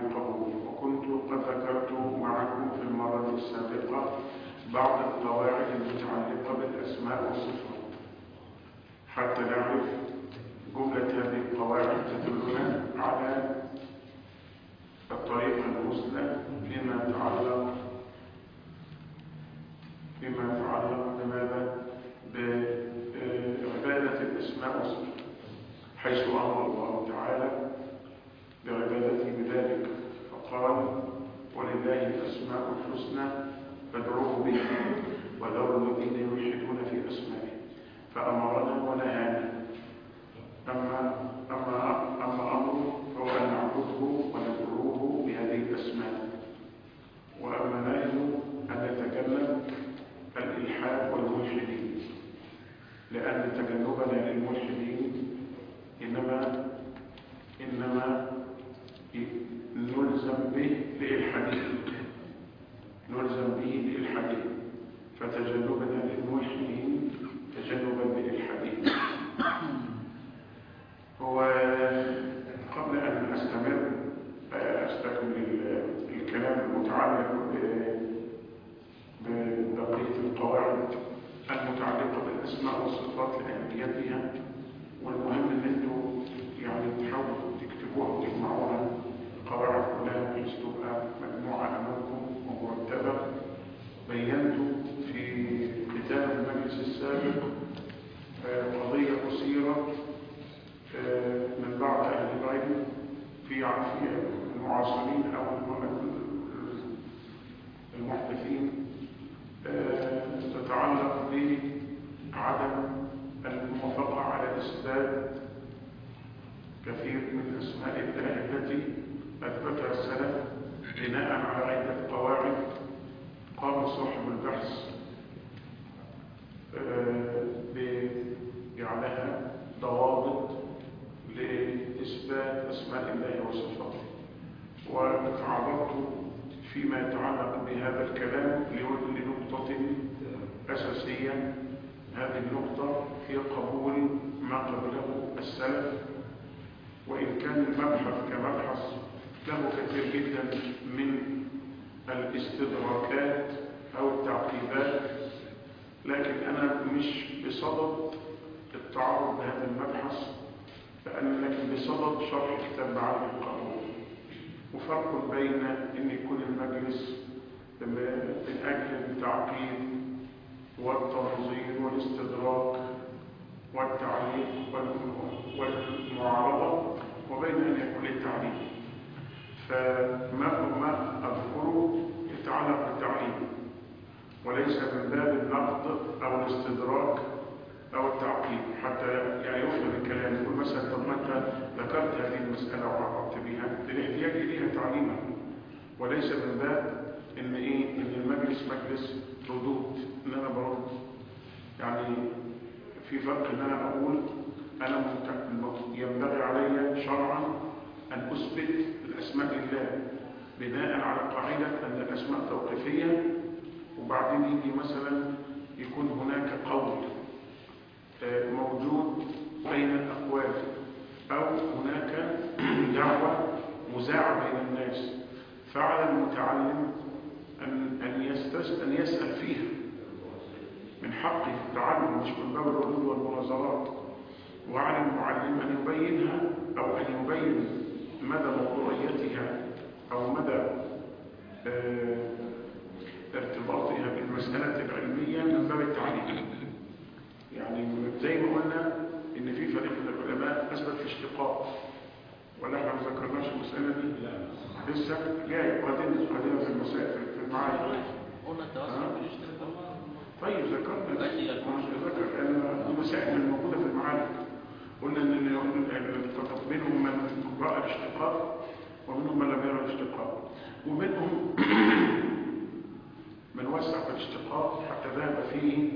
القبول وكنت قد ذكرت معكم في المرة السابقة بعض القواعد المتعلقة بالأسماء والصفات حتى نعرف جملة هذه القواعد تدلنا على الطريقة المثلى فيما يتعلق فيما يتعلق بماذا بعبادة الأسماء والصفات حيث أمر الله تعالى بعبادته بذلك فقال ولله الأسماء الحسنى فادعوه بها وذروا الذين يلحدون في أسمائه فأمرنا ونهانا أما أما أما أمره فهو أن نعبده وندعوه بهذه الأسماء وأما نهيه أن نتجنب الإلحاد والملحدين لأن تجنبنا للملحدين إنما إنما نلزم به لإلحادهم نلزم به لإلحادهم فتجنبنا للملحدين تجنبا لإلحادهم هو قبل أن أستمر أستكمل الكلام المتعلق ببقية القواعد المتعلقة بالأسماء والصفات لأهميتها والمهم أن أنتم يعني تحاولوا تكتبوها وتجمعوها القواعد كلها بحيث تبقى مجموعة أمامكم ومرتبة بينت في كتاب المجلس السابق قضية قصيرة من بعض أهل العلم في عافية المعاصرين أو المحدثين تتعلق بعدم الموافقة على إثبات كثير من أسماء الله التي أثبتها السلف بناء على عدة قواعد قام صاحب البحث بجعلها ضوابط لإثبات أسماء الله وصفاته وتعرضت فيما يتعلق بهذا الكلام لنقطة أساسية هذه النقطة هي قبول ما قبله السلف وإن كان المبحث كمبحث له كثير جدا من الاستدراكات أو التعقيبات لكن أنا مش بصدد التعرض بهذا المبحث لكن بصدد شرح كتاب معالي القانون وفرق بين أن يكون المجلس من أجل التعقيد والتنظير والاستدراك والتعليق والمعارضة وبين أن يكون التعليم فما ما أذكره يتعلق بالتعليم وليس من باب النقد أو الاستدراك أو التعقيد حتى يعني يفهم الكلام يقول مثلا طب ما أنت ذكرت هذه المسألة وعرضت بها للاحتياج إليها تعليما وليس من باب إن إيه إن المجلس مجلس ردود إن أنا برد يعني في فرق إن أنا أقول أنا ينبغي علي شرعا أن أثبت الأسماء لله بناء على قاعدة أن الأسماء توقيفية وبعدين يجي مثلا يكون هناك قول موجود بين الأقوال أو هناك دعوة مذاعة بين الناس فعلى المتعلم أن أن يستس أن يسأل فيها من حقه التعلم مش من باب الردود والمناظرات وعلى المعلم أن يبينها أو أن يبين مدى موضوعيتها أو مدى ارتباطها بالمسألة العلمية من باب التعليم يعني زي ما قلنا ان في فريق من العلماء اثبت الاشتقاق ولا احنا ما ذكرناش المساله دي لسه جاي قادمه قادمه في المسائل في المعارف قلنا التوسل بالاشتراك طيب ذكرنا ماشي، يا مش ذكر لان دي مسائل من موجوده في المعارف قلنا ان فقط منهم من راى الاشتقاق ومنهم من لم يرى الاشتقاق ومنهم من وسع في الاشتقاق حتى ذهب فيه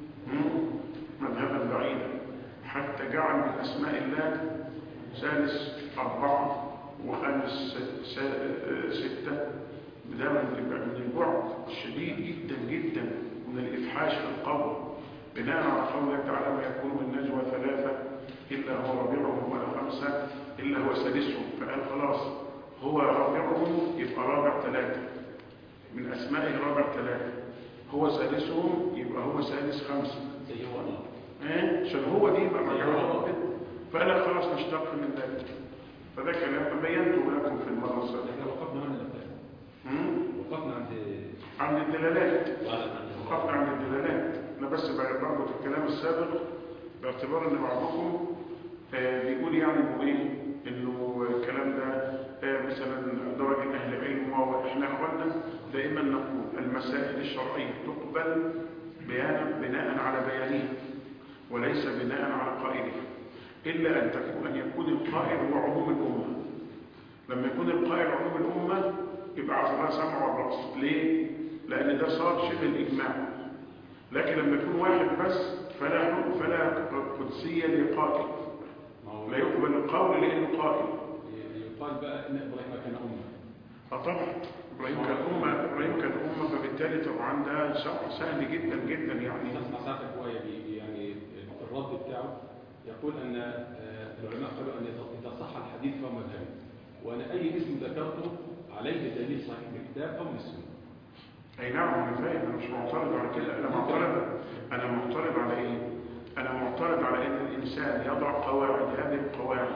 مذهبا بعيدا حتى جعل من أسماء الله ثالث أربعة وخامس ستة ده من البعد الشديد جدا جدا من الإفحاش في القول بناء على قوله تعالى ويكون من نجوى ثلاثة إلا هو ربيعهم ولا خمسة إلا هو سادسهم فقال خلاص هو رابعهم يبقى رابع ثلاثة من أسمائه رابع ثلاثة هو ثالثهم يبقى هو ثالث خمسة زي هو الله ايه عشان هو دي يبقى مجرد كده فأنا خلاص نشتق من ذلك فده كلام بينته لكم في المرة السابقة احنا وقفنا عند الأفلام مم؟ وقفنا عند عن الدلالات وعلى أنه وقفنا عند الدلالات انا بس برضه في الكلام السابق باعتبار ان بعضكم آه، بيقول يعني انه ايه انه الكلام ده آه، مثلا درجه اهل العلم واحنا اخواننا دائما نقول المسائل الشرعيه تقبل بيانا بناء على بيانها وليس بناء على قائلها الا ان تكون ان يكون القائل هو عموم الامه لما يكون القائل عموم الامه يبقى عذرها سمع والراس ليه لان ده صار شبه الاجماع لكن لما يكون واحد بس فلا فلا قدسيه لقائل ما هو لا يقبل القول لانه قائل يقال بقى ان ابراهيم كان امه اه طبعا ابراهيم كان امه ابراهيم كان امه فبالتالي طبعا ده شرع سهل جدا جدا يعني اساس نصيحتك هو يعني- يعني في الرد بتاعه يقول ان آه، العلماء قالوا ان اذا صح الحديث فهو مذهبي وانا اي اسم ذكرته عليه دليل صحيح من الكتاب او من السنه اي نعم انا فاهم انا مش معترض على كده انا معترض انا معترض على ايه انا معترض على ان الانسان يضع قواعد هذه القواعد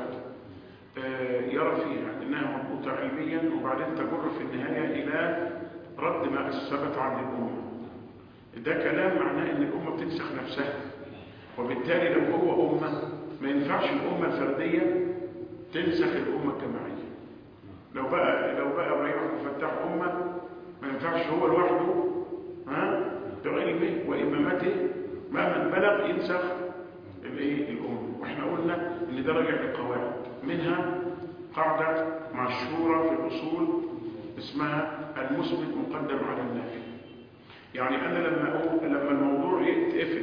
آه، يرى فيها انها مضبوطه علميا وبعدين تجر في النهايه الى رد ما ثبت عن الامه ده كلام معناه ان الامه بتنسخ نفسها وبالتالي لو هو امه ما ينفعش الامه الفرديه تنسخ الامه الجماعيه لو بقى لو بقى ابراهيم عبد الفتاح امه ما ينفعش هو لوحده ها بعلمه وامامته مهما بلغ ينسخ الايه الامه واحنا قلنا ان ده راجع لقواعد منها قاعده مشهوره في الاصول اسمها المثبت مقدم على النافي يعني انا لما اقول لما الموضوع يتقفل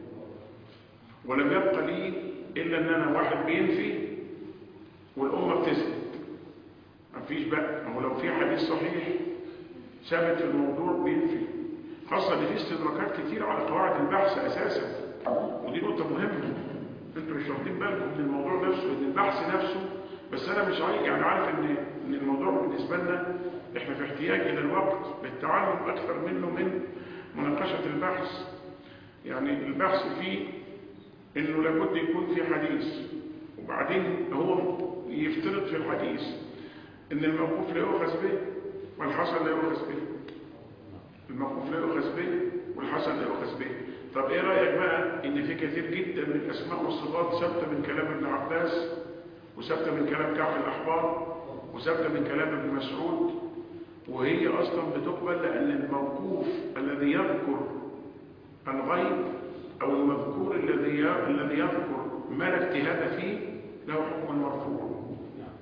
ولم يبقى لي الا ان انا واحد بينفي والامه بتثبت مفيش بقى ما هو لو في حديث صحيح ثابت في الموضوع بينفي خاصة ان في استدراكات كتير على قواعد البحث اساسا ودي نقطة مهمة انتوا مش واخدين بالكم من الموضوع نفسه ان البحث نفسه بس انا مش عايز يعني عارف ان ان الموضوع بالنسبة لنا احنا في احتياج الى الوقت للتعلم اكثر منه من مناقشة البحث يعني البحث فيه انه لابد يكون في حديث وبعدين هو يفترض في الحديث ان الموقوف لا يؤخذ به والحسن لا يؤخذ به الموقوف لا يؤخذ به والحسن لا يؤخذ به طب ايه رايك بقى ان في كثير جدا من الاسماء والصفات ثابته من كلام ابن عباس وثابته من كلام كعب الاحبار وثابته من كلام ابن مسعود وهي اصلا بتقبل لان الموقوف الذي يذكر الغيب او المذكور الذي الذي يذكر ما لا اجتهاد فيه له حكم المرفوع نعم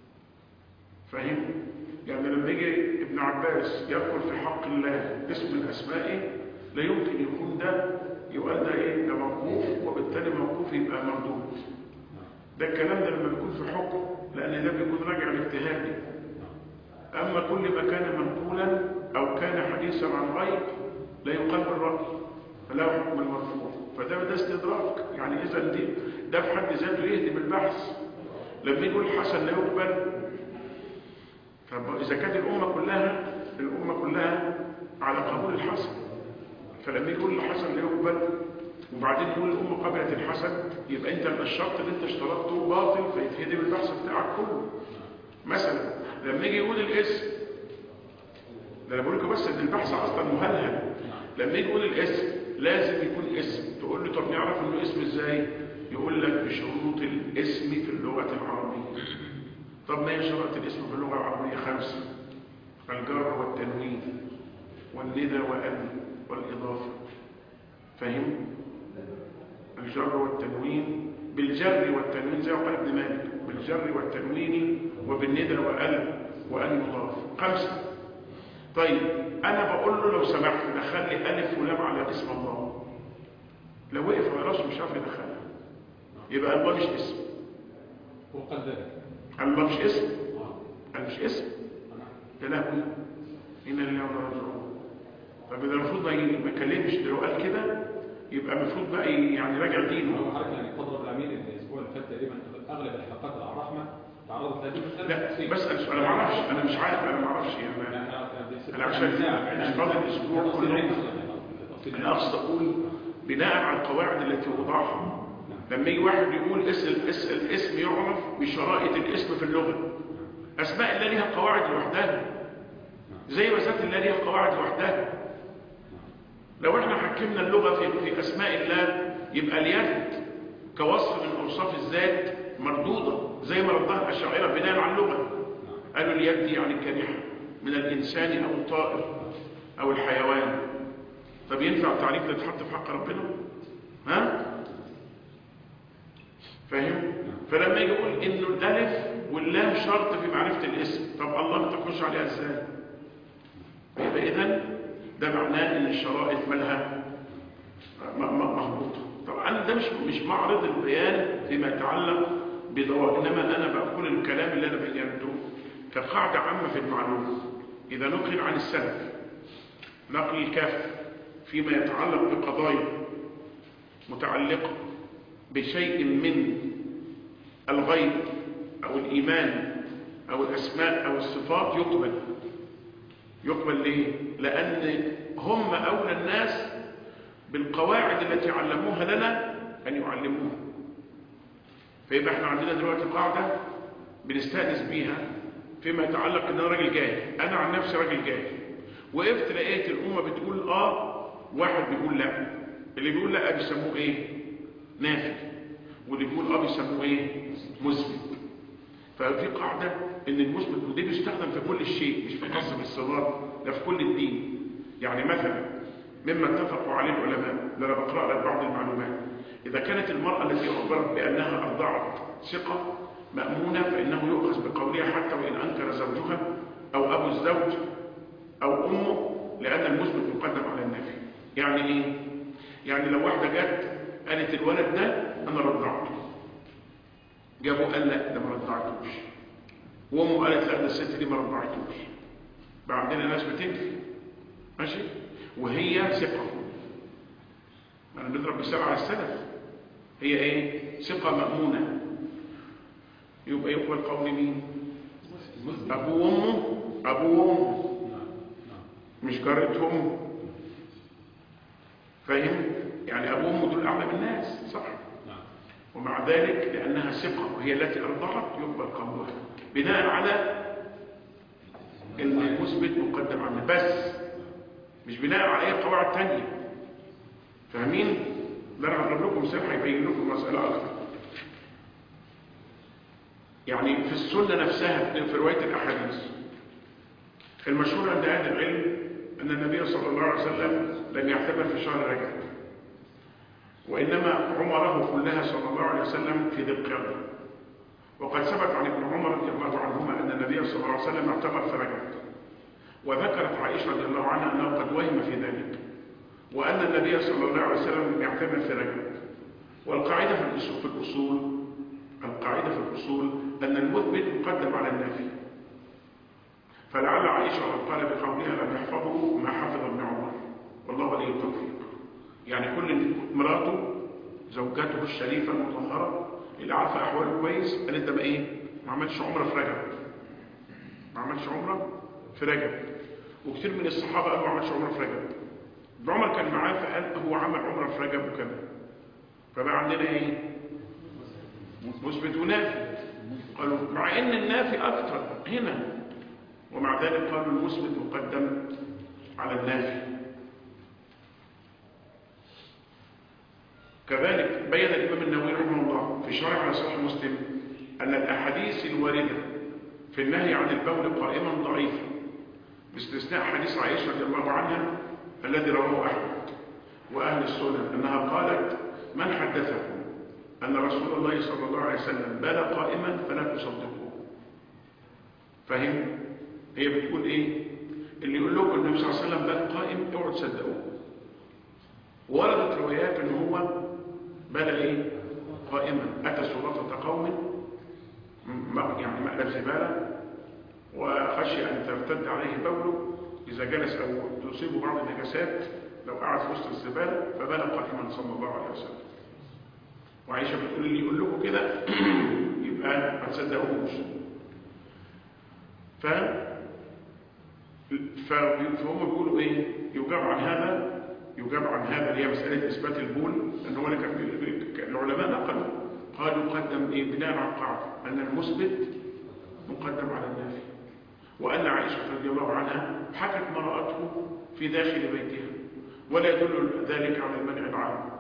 فاهم يعني لما يجي ابن عباس يذكر في حق الله اسم من اسمائه لا يمكن يكون ده يقال ده ايه ده موقوف وبالتالي موقوف يبقى مردود ده الكلام ده لما بيكون في حكم لان ده بيكون راجع لاجتهادي اما كل ما كان منقولا او كان حديثا عن غيب لا يقال بالراي فلا حكم المرفوع فده ده استدراك يعني اذا دي ده في حد ذاته يهدم البحث لما يقول الحسن لا يقبل طب إذا كانت الأمة كلها الأمة كلها على قبول الحسن فلما يقول الحسن لا يقبل وبعدين يقول الأمة قبلت الحسن يبقى أنت الشرط اللي أنت اشترطته باطل فيتهدم البحث بتاعك كله مثلا لما يجي يقول الاسم ده أنا بقول لكم بس إن البحث أصلا مهلهل لما يجي يقول الاسم لازم يكون اسم تقول له طب نعرف إنه اسم إزاي يقول لك بشروط الاسم في اللغة العربية طب ما هي شرط الاسم في اللغة العربية خمسة الجر والتنوين والندى وأن والإضافة فاهم؟ الجر والتنوين بالجر والتنوين زي ما قال ابن مالك بالجر والتنوين وبالندى وأل وأن يضاف خمسة طيب أنا بقول له لو سمحت دخل لي ألف ولام على اسم الله لو وقف على راسه مش عارف يدخلها يبقى الله مش اسم هو قال ذلك الله مش اسم آه. قال مش اسم نعم. يا لهوي إنا لله وإنا راجعون طب إذا المفروض ما ي- ما يكلمش ده لو قال كده يبقى المفروض بقى ي- يعني راجع هو دينه حضرتك يعني تضرب العميل الاسبوع اللي فات تقريبا اغلب الحلقات على الرحمه تعرضت لهذه المسألة لا بالتفصيل. بسأل سؤال انا ما اعرفش انا مش عارف انا ما اعرفش يعني لا، أنا- أنا عشان مش فاضي الأسبوع تفصيل كله. عندي تفصيل انا اقصد اقول بناء على القواعد التي وضعها لما يجي واحد يقول اسال اسال اسم يعرف بشرائط الاسم في اللغه اسماء الله ليها قواعد لوحدها زي ما ذات الله ليها قواعد لوحدها لو احنا حكمنا اللغه في في اسماء الله يبقى اليد كوصف من اوصاف الذات مردوده زي ما ردها الاشاعره بناء على اللغه قالوا اليد يعني الجارحه من الانسان او الطائر او الحيوان طب ينفع التعريف ده يتحط في حق ربنا ها فاهم فلما يجي يقول انه الالف واللام شرط في معرفه الاسم طب الله تخش عليها ازاي يبقى اذا ده معناه ان الشرائط مالها م- م- مهبوطه طبعا ده مش مش معرض البيان فيما يتعلق بدواء انما انا بقول الكلام اللي انا بينته كقاعده عامه في المعلومه اذا نقل عن السلف نقل الكاف فيما يتعلق بقضايا متعلقة بشيء من الغيب أو الإيمان أو الأسماء أو الصفات يقبل يقبل ليه؟ لأن هم أولى الناس بالقواعد التي علموها لنا أن يعلموها فيبقى احنا عندنا دلوقتي قاعدة بنستأنس بيها فيما يتعلق ان انا راجل جاهل انا عن نفسي راجل جاهل وقفت لقيت الامه بتقول اه واحد بيقول لا اللي بيقول لا بيسموه ايه نافي واللي بيقول اه بيسموه ايه مثبت ففي قاعده ان المثبت ودي بيستخدم في كل شيء مش في خاص بالصلاه ده في كل الدين يعني مثلا مما اتفقوا عليه العلماء ده انا بقرا لك بعض المعلومات اذا كانت المراه التي اخبرت بانها ارضعت ثقه مامونه فانه يؤخذ بقولها حتى وان انكر زوجها او ابو الزوج او امه لان المثبت مقدم على النافي يعني ايه يعني لو واحده جت قالت الولد ده انا رضعته جابوا قال لا ده ما رضعتوش وامه قالت لا ده الست دي ما رضعتوش بقى عندنا ناس بتنفي ماشي وهي ثقه انا بضرب مثال على السلف هي ايه ثقه مامونه يبقى يقبل قول مين المثبت. ابوه وامه ابوه وامه نعم نعم مش جارتهم فاهم يعني ابوه وامه دول اعلم الناس صح نعم ومع ذلك لانها ثقه وهي التي ارضعت يقبل قولها بناء على ان المثبت مقدم عنه بس مش بناء على اي قواعد تانية فاهمين ده انا هضرب لكم مثال هيبين لكم المساله اكتر يعني في السنه نفسها في روايه الاحاديث المشهور عند اهل العلم ان النبي صلى الله عليه وسلم لم يعتبر في شهر رجب وانما عمره كلها صلى الله عليه وسلم في ذي القعده وقد ثبت عن ابن عمر رضي الله عنهما ان النبي صلى الله عليه وسلم اعتبر في رجب وذكرت عائشه رضي الله عنها انه قد وهم في ذلك وان النبي صلى الله عليه وسلم يعتبر في رجب والقاعده في الاصول في الاصول القاعده في الاصول ان المثبت مقدم على النافي فلعل عائشه قد قال بقولها لم يحفظه ما حفظ ابن عمر والله ولي التوفيق يعني كل مراته زوجته الشريفه المطهره اللي عارفه احواله كويس قالت ده ما ايه ما عملش عمره في رجب ما عملش عمره في رجب وكثير من الصحابه قالوا ما عملش عمره في رجب ابن عمر كان معاه فقال هو عمل عمره في رجب وكذا فبقى عندنا ايه مثبت ونافي قالوا مع ان النافي اكثر هنا ومع ذلك قالوا المثبت مقدم على النافي كذلك بين الإمام النووي رحمه الله في شرح على صحيح مسلم أن الأحاديث الواردة في النهي عن البول قائما ضعيفة باستثناء حديث عائشة رضي الله عنها الذي رواه أحمد وأهل السنن أنها قالت من حدثكم أن رسول الله صلى الله عليه وسلم بال قائما فلا تصدقوه فهم؟ هي بتقول إيه؟ اللي يقول لكم النبي صلى الله عليه وسلم بال قائم اوعوا تصدقوه وردت روايات ان هو بل ايه قائما اتى سلطه قوم م- يعني مقلب زباله وخشي ان ترتد عليه بوله اذا جلس او تصيبه بعض النجاسات لو قعد في وسط الزباله فبال قائما صلى الله عليه وسلم وعائشه بتقول اللي يقول لكم كده يبقى ما تصدقوش ف ف- فهم بيقولوا ايه يجاب عن هذا يجاب عن هذا اللي هي مساله اثبات البول ان هو كان بي- بي- العلماء نقلوا قالوا قدم ايه بناء على القاعده ان المثبت مقدم على النافي وان عائشه رضي الله عنها حكت ما راته في داخل بيتها ولا يدل ذلك على المنع العام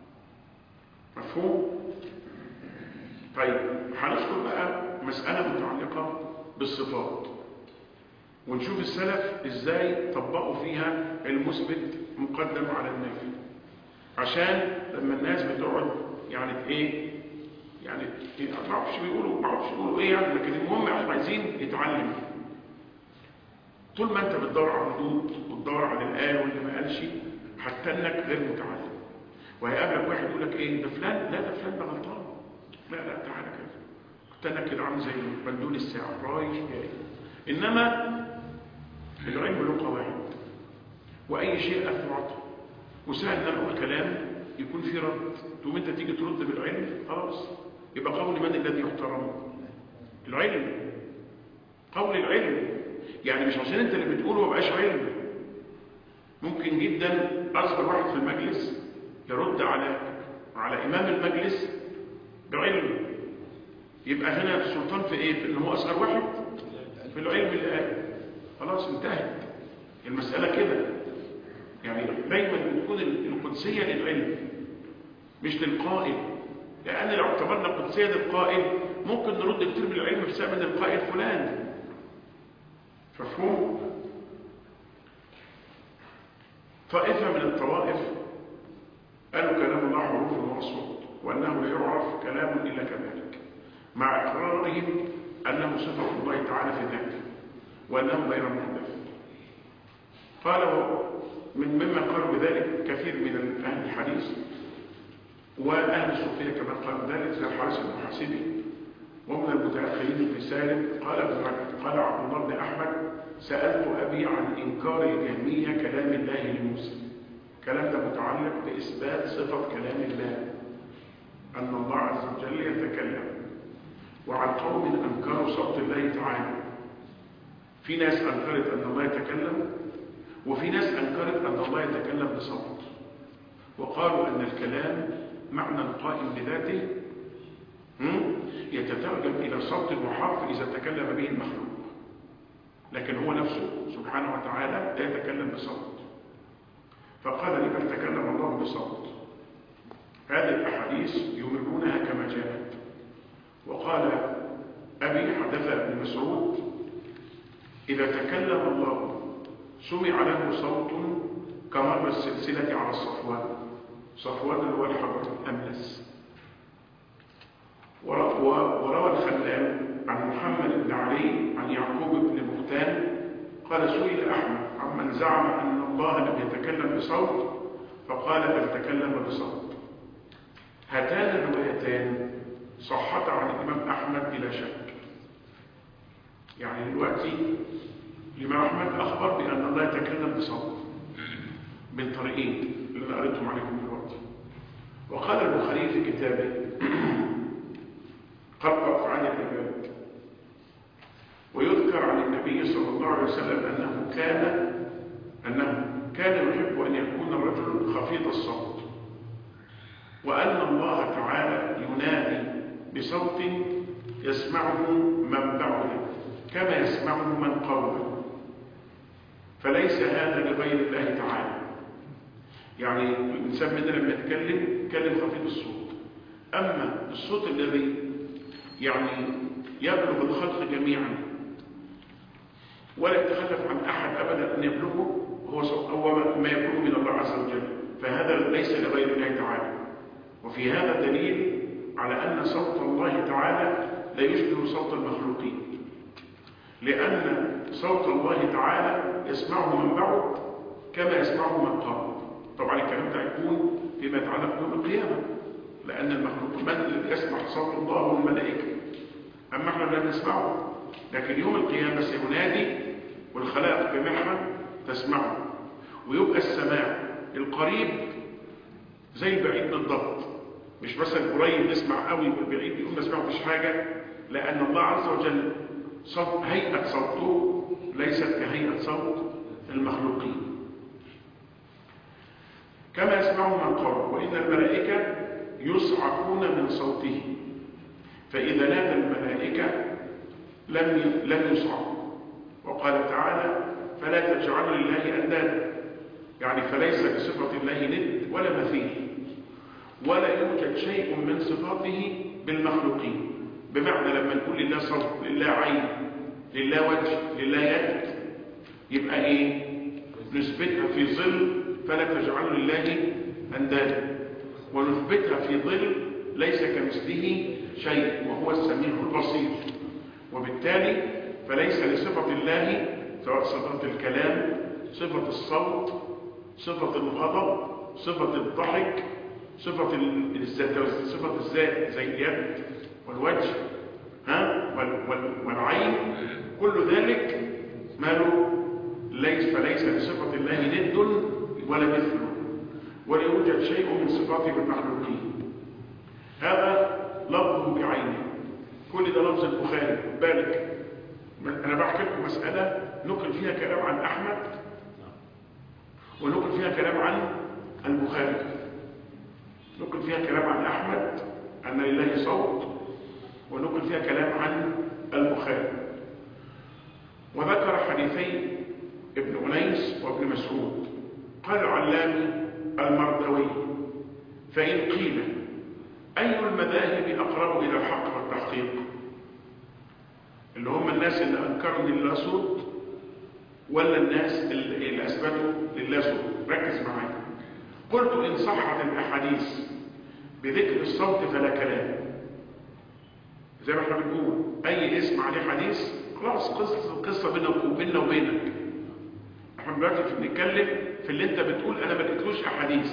مفهوم طيب هنذكر بقى مساله متعلقه بالصفات ونشوف السلف ازاي طبقوا فيها المثبت مقدم على النافي عشان لما الناس بتقعد يعني ايه يعني إيه، ما اعرفش بيقولوا ما اعرفش بيقولوا ايه يعني لكن المهم احنا عايزين نتعلم طول ما انت بتدور على الردود وتدور على الايه واللي ما قالش هتنك غير متعلم وهيقابلك واحد يقول لك ايه ده فلان لا ده فلان ده غلطان لا لا تعالى كده هتنك كده عامل زي بندول الساعه رايح جاي انما العلم له قواعد واي شيء اخذ وعطاء وسهل ان أنا اقول كلام يكون فيه رد تقوم انت تيجي ترد بالعلم خلاص يبقى قول من الذي يحترم العلم قول العلم يعني مش عشان انت اللي بتقوله ما بقاش علم ممكن جدا اصغر واحد في المجلس يرد على على امام المجلس بعلم يبقى هنا السلطان في ايه في ان هو اصغر واحد في العلم اللي قال خلاص انتهت المسألة كده يعني دايما بتكون القدسية للعلم مش للقائل لأن لو اعتبرنا قدسية للقائل ممكن نرد كتير من العلم بسبب ان القائل فلان مفهوم طائفة من الطوائف قالوا كلام الله حروف وأصوات وأنه لا يعرف كلام إلا كذلك مع إقرارهم أنه صفة الله تعالى في ذاته وأنه غير محدث قال من ممن قالوا بذلك كثير من أهل الحديث وأهل الصوفية كما قالوا ذلك زي الحارس المحاسبي ومن المتأخرين في سالم قال ابن رجب قال عبد الله بن أحمد سألت أبي عن إنكار الجهمية كلام الله لموسى كلام ده متعلق بإثبات صفة كلام الله أن الله عز وجل يتكلم وعن قوم أنكروا صوت الله تعالى في ناس أنكرت أن الله يتكلم وفي ناس أنكرت أن الله يتكلم بصوت وقالوا أن الكلام معنى قائم بذاته هم؟ يتترجم إلى صوت وحرف إذا تكلم به المخلوق لكن هو نفسه سبحانه وتعالى لا يتكلم بصوت فقال لمن تكلم الله بصوت هذه الأحاديث يمرونها كما جاءت وقال أبي حدث ابن مسعود إذا تكلم الله سمع له صوت كمر السلسلة على الصفوان صفوان اللي هو الحجر الأملس وروى الخلال عن محمد بن علي عن يعقوب بن بختان قال سئل أحمد عمن زعم أن الله لم يتكلم بصوت فقال بل تكلم بصوت هاتان الروايتان صحتا عن الإمام أحمد بلا شك يعني دلوقتي الإمام أحمد أخبر بأن الله يتكلم بصوت من طريقين اللي أنا قريتهم عليكم دلوقتي وقال البخاري في كتابه خلق أفعال العباد ويذكر عن النبي صلى الله عليه وسلم أنه كان أنه كان يحب أن يكون الرجل خفيض الصوت وأن الله تعالى ينادي بصوت يسمعه من بعد كما يسمعه من قرب فليس هذا لغير الله تعالى يعني الإنسان مننا لما يتكلم يتكلم خفيف الصوت أما الصوت الذي يعني يبلغ الخلق جميعا ولا يتخلف عن أحد أبدا أن يبلغه هو هو ما يكون من الله عز وجل فهذا ليس لغير الله تعالى وفي هذا دليل على أن صوت الله تعالى لا يشبه صوت المخلوقين لأن صوت الله تعالى يسمعه من بعد كما يسمعه من قرب طبعا الكلام ده يكون فيما يتعلق بيوم القيامة لأن المخلوق من الذي يسمع صوت الله والملائكة أما احنا لا نسمعه لكن يوم القيامة سينادي والخلائق جميعها تسمعه ويبقى السماع القريب زي البعيد بالضبط مش مثلا قريب نسمع قوي والبعيد يقول ما سمعتش حاجة لأن الله عز وجل صوت هيئة صوته ليست كهيئة صوت المخلوقين كما يسمع من قال وإن الملائكة يصعقون من صوته فإذا نادى الملائكة لم لم يصعقوا وقال تعالى فلا تجعلوا لله أندادا يعني فليس لصفة الله ند ولا مثيل ولا يوجد شيء من صفاته بالمخلوقين بمعنى لما نقول لله صوت لله عين لله وجه لله يد يبقى ايه نثبتها في ظل فلا تجعلوا لله اندادا ونثبتها في ظل ليس كمثله شيء وهو السميع البصير وبالتالي فليس لصفة الله سواء صفة الكلام صفة الصوت صفة الغضب صفة الضحك صفة الذات صفة الذات زي اليد والوجه ها وال وال والعين كل ذلك ماله ليس فليس لصفة الله ند ولا مثله ولا يوجد شيء من صفاته بالمخلوقين هذا لفظه بعينه كل ده لفظ البخاري بالك انا بحكي لكم مسألة نقل فيها كلام عن احمد ونقل فيها كلام عن البخاري نقل فيها كلام عن احمد ان لله صوت ونقل فيها كلام عن البخاري وذكر حديثي ابن أنيس وابن مسعود قال العلامي المردوي فإن قيل أي المذاهب أقرب إلى الحق والتحقيق اللي هم الناس اللي أنكروا لله صوت ولا الناس اللي أثبتوا لله صوت ركز معايا قلت إن صحت الأحاديث بذكر الصوت فلا كلام زي ما احنا بنقول أي اسم عليه حديث خلاص قصة قصة بيننا وبيننا وبينك احنا دلوقتي بنتكلم في اللي انت بتقول انا ما لقيتلوش احاديث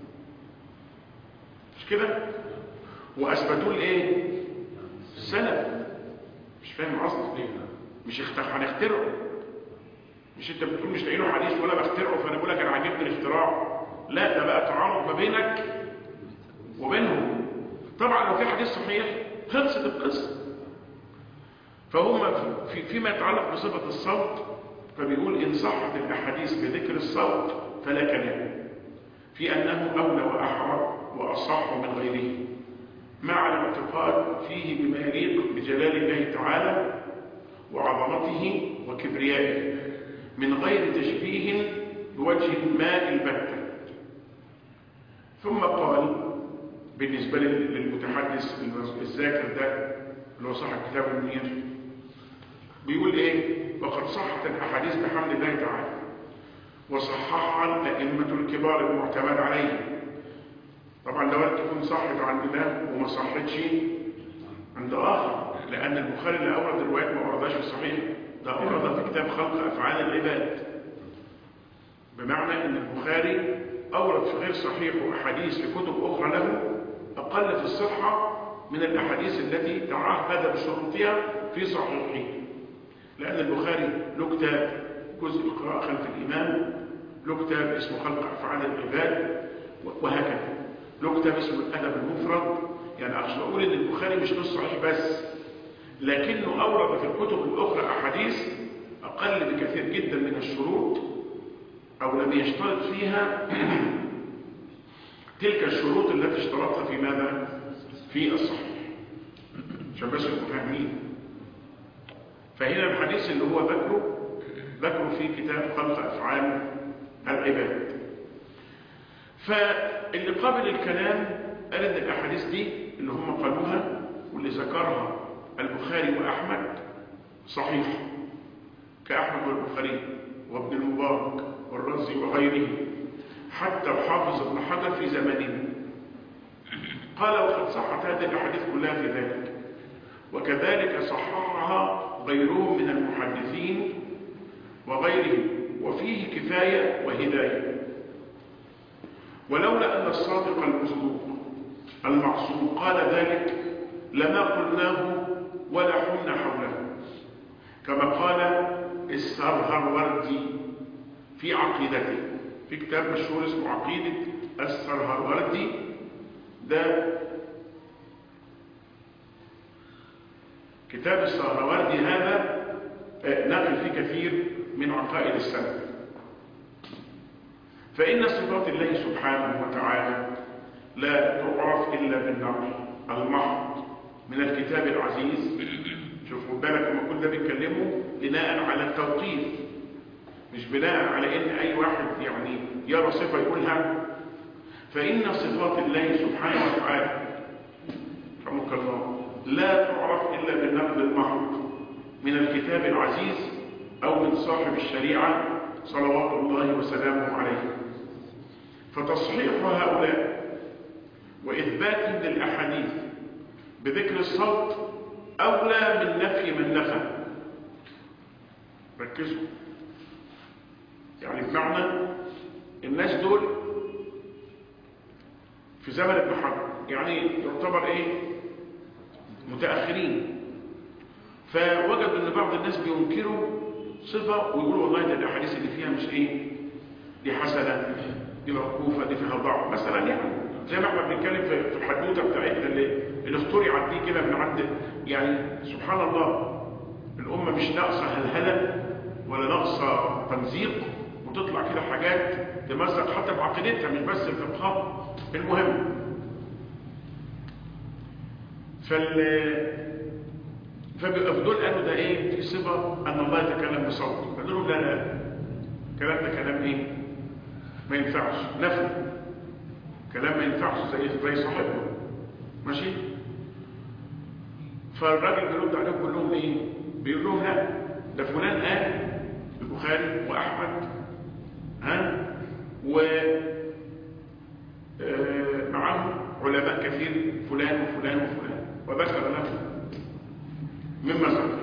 مش كده واثبتوا الايه السند مش فاهم قصدي مش اختر هنخترعه مش انت بتقول مش لاقي له حديث ولا بخترعه فانا بقول لك انا عاجبني الاختراع لا ده بقى تعارض ما بينك وبينهم طبعا لو في حديث صحيح خلصت القصه فهم في فيما يتعلق بصفه الصوت فبيقول إن صحت الأحاديث بذكر الصوت فلا كلام في أنه أولى وأحرى وأصح من غيره مع الاعتقاد فيه بما يليق بجلال الله تعالى وعظمته وكبريائه من غير تشبيه بوجه ما البتة ثم قال بالنسبة للمتحدث الذاكر ده اللي هو صاحب كتاب المنير بيقول ايه وقد صحت الأحاديث بحمد الله تعالى وصححها الأئمة الكبار المعتمد عليه طبعا لو تكون صحت عند ده وما صحتش عند آخر لأن البخاري اللي أورد الروايات ما أوردهاش في الصحيح ده أورد في كتاب خلق أفعال العباد بمعنى أن البخاري أورد في غير صحيح أحاديث في كتب أخرى له أقل في الصحة من الأحاديث التي تعهد بشروطها في صحيحه لأن البخاري له كتاب جزء القراءة خلف الإمام له كتاب اسمه خلق أفعال العباد وهكذا له كتاب اسمه الأدب المفرد يعني أقصد أقول إن البخاري مش نص صحيح بس لكنه أورد في الكتب الأخرى أحاديث أقل بكثير جدا من الشروط أو لم يشترط فيها تلك الشروط التي اشترطها في ماذا؟ في الصحيح عشان بس نكون فاهمين فهنا الحديث اللي هو ذكره ذكره في كتاب خلق أفعال العباد فاللي قابل الكلام قال ان الأحاديث دي اللي هم قالوها واللي ذكرها البخاري وأحمد صحيح كأحمد والبخاري وابن المبارك والرزي وغيره حتى الحافظ ابن حجر في زمانه قال وقد صحت هذه الأحاديث كلها في ذلك وكذلك صححها غيرهم من المحدثين وغيرهم وفيه كفاية وهداية ولولا أن الصادق المصدوق المعصوم قال ذلك لما قلناه ولا حمنا حوله كما قال السرهروردي في عقيدته في كتاب مشهور اسمه عقيدة السرهروردي ده كتاب السهروردي هذا آه، نقل في كثير من عقائد السلف فإن صفات الله سبحانه وتعالى لا تعرف إلا بالنقل المحض من الكتاب العزيز شوفوا بالك لما كل ده بيتكلموا بناء على التوقيف مش بناء على ان اي واحد يعني يرى صفه يقولها فان صفات الله سبحانه وتعالى رحمك الله لا تعرف الا بالنقل المحض من الكتاب العزيز او من صاحب الشريعه صلوات الله وسلامه عليه فتصحيح هؤلاء واثبات للاحاديث بذكر الصوت اولى من نفي من نفى ركزوا يعني بمعنى الناس دول في زمن ابن حجر يعني يعتبر ايه متاخرين فوجدوا ان بعض الناس بينكروا صفه ويقولوا والله ده الاحاديث اللي فيها مش ايه دي حسنه دي موقوفه دي فيها ضعف مثلا يعني زي ما احنا بنتكلم في في الحدوته بتاعتنا اللي اللي اخترعت دي كده من عند يعني سبحان الله الامه مش ناقصه هلهله ولا ناقصه تمزيق وتطلع كده حاجات تمزق حتى بعقيدتها مش بس في فقهها المهم فال فدول قالوا ده ايه في صفه ان الله يتكلم بصوت فقالوا لهم لا لا الكلام ده كلام ايه ما ينفعش نفي كلام ما ينفعش زي زي صاحبه ماشي فالراجل بيرد عليهم بيقول لهم ايه بيقول لهم لا ده فلان قال البخاري واحمد ها و آه، معهم علماء كثير فلان وفلان وفلان وذكر نفسه مما ذكر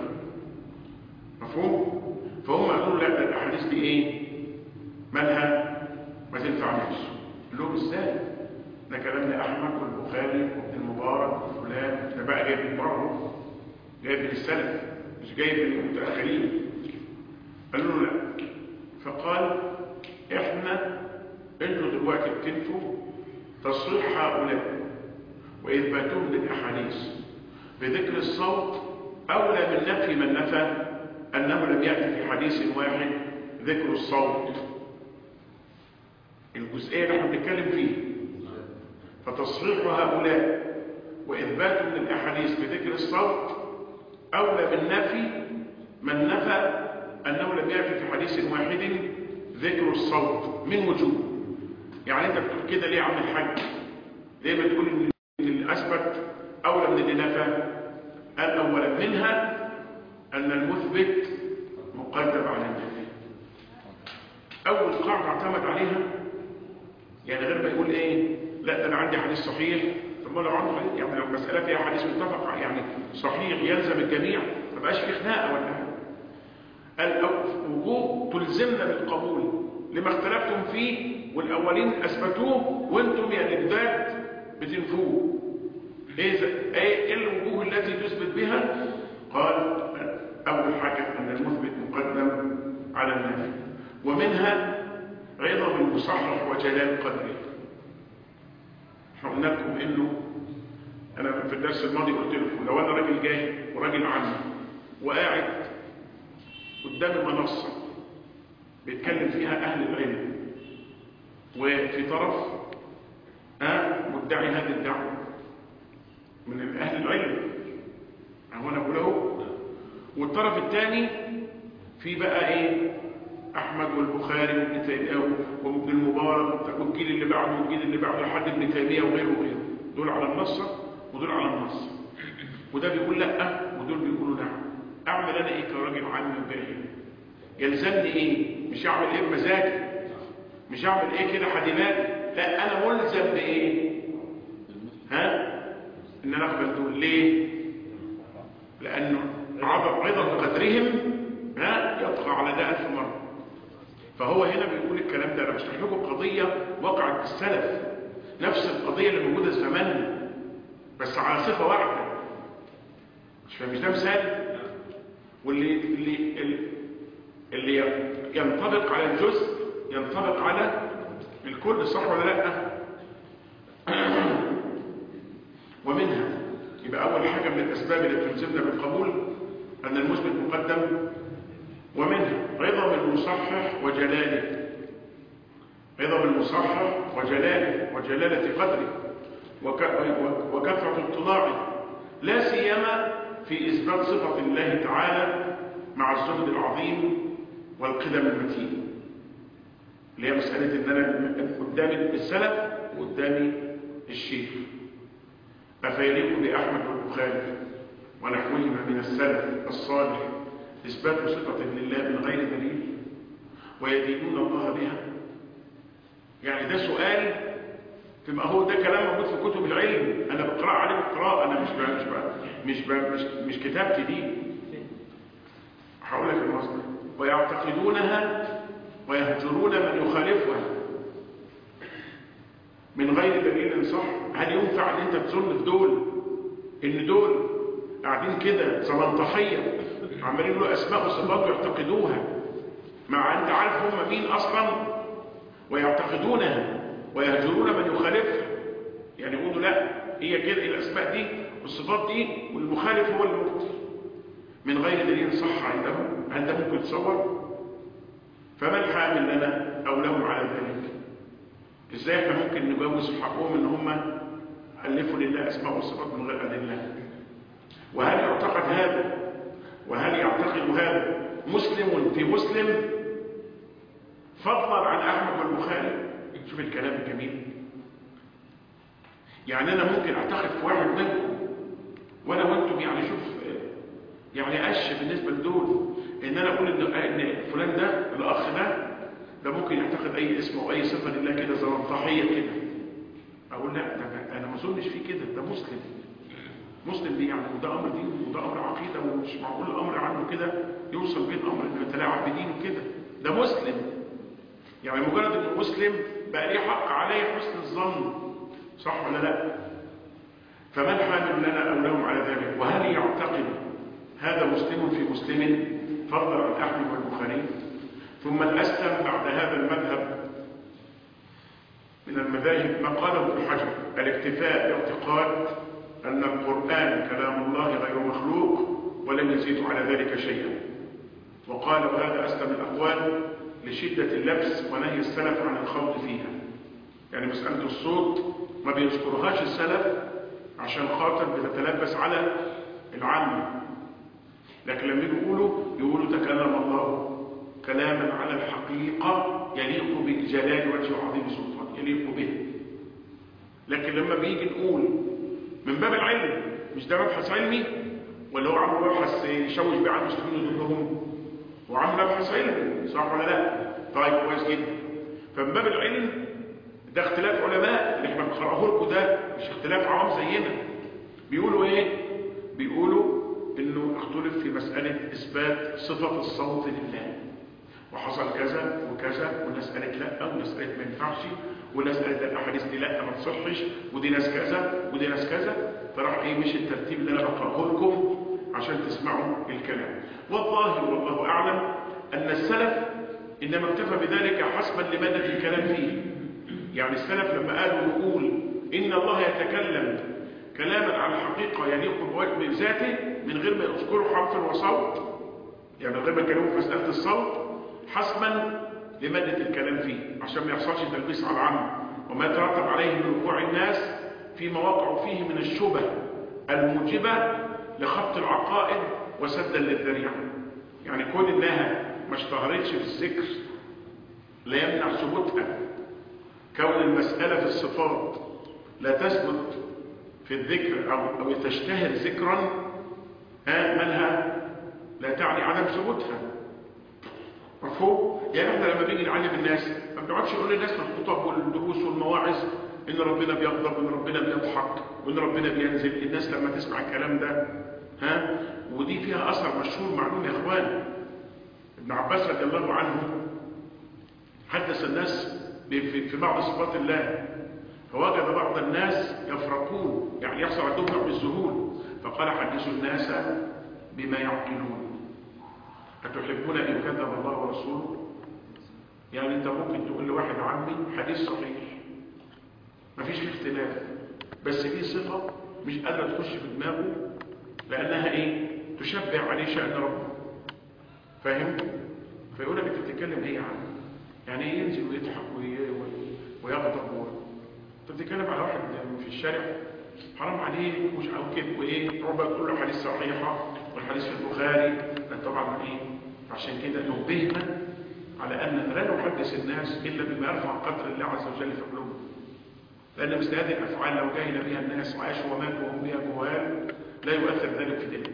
مفهوم فهم قالوا لا ده الاحاديث دي ايه مالها ما تنفعناش قال لهم ازاي ده كلام لاحمد والبخاري وابن المبارك وفلان ده بقى جايب من بره جايب من السلف مش جايب من المتاخرين قالوا له لا فقال احنا انتوا دلوقتي بتنفوا تصريح هؤلاء واثباتهم للاحاديث بذكر الصوت اولى من نفي من نفى انه لم ياتي في حديث واحد ذكر الصوت الجزئيه اللي احنا بنتكلم فيه فتصحيح هؤلاء واثباتهم للاحاديث بذكر الصوت اولى من نفي من نفى انه لم ياتي في حديث واحد ذكر الصوت من وجوه يعني انت بتقول كده ليه يا عم الحاج ليه بتقول ان اللي اثبت اولى من اللي نفى قال اولا منها ان المثبت مقدم على النفي اول قاعده اعتمد عليها يعني غير ما يقول ايه لا ده انا عندي حديث صحيح طب ما لو عنده حديث يعني لو المساله فيها حديث متفق يعني صحيح يلزم الجميع ما بقاش في خناقه ولا حاجه قال وجوه تلزمنا بالقبول لما اختلفتم فيه والاولين اثبتوه وانتم يا الجداد بتنفوه ايه ايه الوجوه التي تثبت بها قال اول حاجه ان المثبت مقدم على النافي ومنها عظم المصحح وجلال قدره احنا قلنا لكم انه انا في الدرس الماضي قلت لكم لو انا راجل جاي وراجل عمي وقاعد قدام منصه بيتكلم فيها اهل العلم وفي طرف ها مدعي هذه الدعوه من اهل العلم هو انا بقول اهو والطرف الثاني في بقى ايه احمد والبخاري وابن تيميه وابن المبارك والجيل اللي بعده والجيل اللي بعده لحد ابن تيميه وغيره وغيره دول على المنصه ودول على المنصه وده بيقول لا ودول بيقولوا نعم اعمل انا ايه كراجل عامل وجاهل يلزمني ايه مش اعمل ايه بمزاجي مش اعمل ايه كده حديمات لا انا ملزم بايه ها ان انا اقبل دول ليه لانه عظم عظم قدرهم ها يطغى على ده الف مره فهو هنا بيقول الكلام ده انا بشرح لكم قضيه وقعت بالسلف نفس القضيه اللي موجوده زماننا بس على صفه واحده مش فاهم مش ده مثال واللي اللي اللي ينطبق على الجزء ينطبق على الكل صح ولا لا ومنها يبقى اول حاجه من الاسباب اللي تلزمنا بالقبول ان المثبت مقدم ومنها عظم المصحح وجلاله عظم المصحح وجلاله وجلالة قدره وك- وكثرة اطلاعه لا سيما في إثبات صفة الله تعالى مع الزهد العظيم والقدم المتين اللي هي مسألة إن أنا قدامي السلف وقدامي الشيخ أفيليق بأحمد والبخاري ونحوهما من السلف الصالح إثبات صفة لله من غير دليل ويدينون الله بها يعني ده سؤال تبقى هو ده كلام موجود في كتب العلم انا بقرا عليه قراءه انا مش بقى مش بقى مش بقى مش, مش كتابتي دي هقول لك المصدر ويعتقدونها ويهجرون من يخالفها من غير دليل صح هل ينفع ان انت تظن في دول ان دول قاعدين كده زلنطحيه عمالين له اسماء وصفات ويعتقدوها مع انت عارف هم مين اصلا ويعتقدونها ويهجرون من يخالفها يعني يقولوا لا هي كده الاسماء دي والصفات دي والمخالف هو المبطل من غير دليل صح عندهم هل ده ممكن يتصور فما الحامل لنا او لهم على ذلك ازاي احنا ممكن نجوز في حقهم ان هم الفوا لله اسماء وصفات من غير ادله وهل يعتقد هذا وهل يعتقد هذا مسلم في مسلم فضلا عن احمد والبخاري شوف الكلام الجميل يعني انا ممكن اعتقد في واحد منكم وانا وانتم يعني شوف يعني قش بالنسبه لدول ان انا اقول ان ان فلان ده الاخ ده ده ممكن يعتقد اي اسم او اي صفه لله كده زلمطحيه كده اقول لا ده انا ما اظنش فيه كده ده مسلم مسلم دي يعني وده امر دين وده امر عقيده ومش معقول الامر عنه كده يوصل بين امر انه يتلاعب بدينه كده ده مسلم يعني مجرد انه مسلم بقى ليه حق عليه حسن الظن صح ولا لا فما الحامل لنا او لهم على ذلك وهل يعتقد هذا مسلم في مسلم فضلا عن احمد والبخاري ثم الاسلم بعد هذا المذهب من المذاهب ما قاله ابن حجر الاكتفاء باعتقاد ان القران كلام الله غير مخلوق ولم يزيد على ذلك شيئا وقال وهذا اسلم الاقوال لشدة اللبس ونهي السلف عن الخوض فيها يعني مسألة الصوت ما بيذكرهاش السلف عشان خاطر بتتلبس على العامة لكن لما يقولوا يقولوا تكلم الله كلاما على الحقيقة يليق بجلال وجه وعظيم سلطان يليق به لكن لما بيجي نقول من باب العلم مش ده مبحث علمي ولا هو عامل مبحث يشوش بيه على المسلمين ويضرهم وعامل مبحث علمي صح ولا لا طيب كويس جدا فمن باب العلم ده اختلاف علماء اللي احنا بنقراه لكم ده مش اختلاف عوام زينا بيقولوا ايه بيقولوا انه اختلف في مسألة اثبات صفة الصوت لله وحصل كذا وكذا وناس قالت لا وناس قالت ما ينفعش وناس قالت الاحاديث دي لا ما تصحش ودي ناس كذا ودي ناس كذا فراح ايه مش الترتيب اللي انا بقراه لكم عشان تسمعوا الكلام والظاهر والله اعلم ان السلف انما اكتفى بذلك حسبا لمدة الكلام فيه يعني السلف لما قالوا نقول ان الله يتكلم كلاما على الحقيقة يليق بذاته من غير ما يذكروا حرف وصوت يعني من غير ما يكلموا في مسألة الصوت حسبا لمادة الكلام فيه عشان ما يحصلش تلبيس على العام وما يترتب عليه من وقوع الناس فيما وقعوا فيه من الشبه الموجبة لخط العقائد وسدا للذريعة يعني كون انها ما اشتهرتش في الذكر لا يمنع ثبوتها كون المسألة في الصفات لا تثبت في الذكر أو, أو تشتهر ذكرا ها منها لا تعني عدم ثبوتها مفهوم؟ يعني احنا لما بيجي نعلم الناس ما بنقعدش نقول للناس في الخطب والدروس والمواعظ ان ربنا بيغضب وان ربنا بيضحك وان ربنا بينزل الناس لما تسمع الكلام ده ها ودي فيها اثر مشهور معلوم يا اخوان ابن عباس رضي الله عنه حدث الناس في بعض صفات الله فوجد بعض الناس يفرقون يعني يحصل عندهم نوع من الذهول فقال حدثوا الناس بما يعقلون أتحبون أن يكذب الله ورسوله يعني أنت ممكن تقول لواحد عمي حديث صحيح مفيش فيه اختلاف بس فيه صفة مش قادرة تخش في دماغه لأنها إيه تشبع عليه شأن ربه فاهم فيقول لك انت بتتكلم ايه عنه يعني ايه ينزل ويضحك وي- وي- ويغضب و... انت بتتكلم على واحد في الشارع حرام عليه مش او كده وايه ربما تقول له حديث صحيحه والحديث في البخاري ده طبعا ايه عشان كده نبهنا على ان لا نحدث الناس الا بما يرفع قدر الله عز وجل في قلوبهم لان مثل هذه الافعال لو جاهل بها الناس وعاشوا وماتوا وهم بها جهال لا يؤثر ذلك في دينهم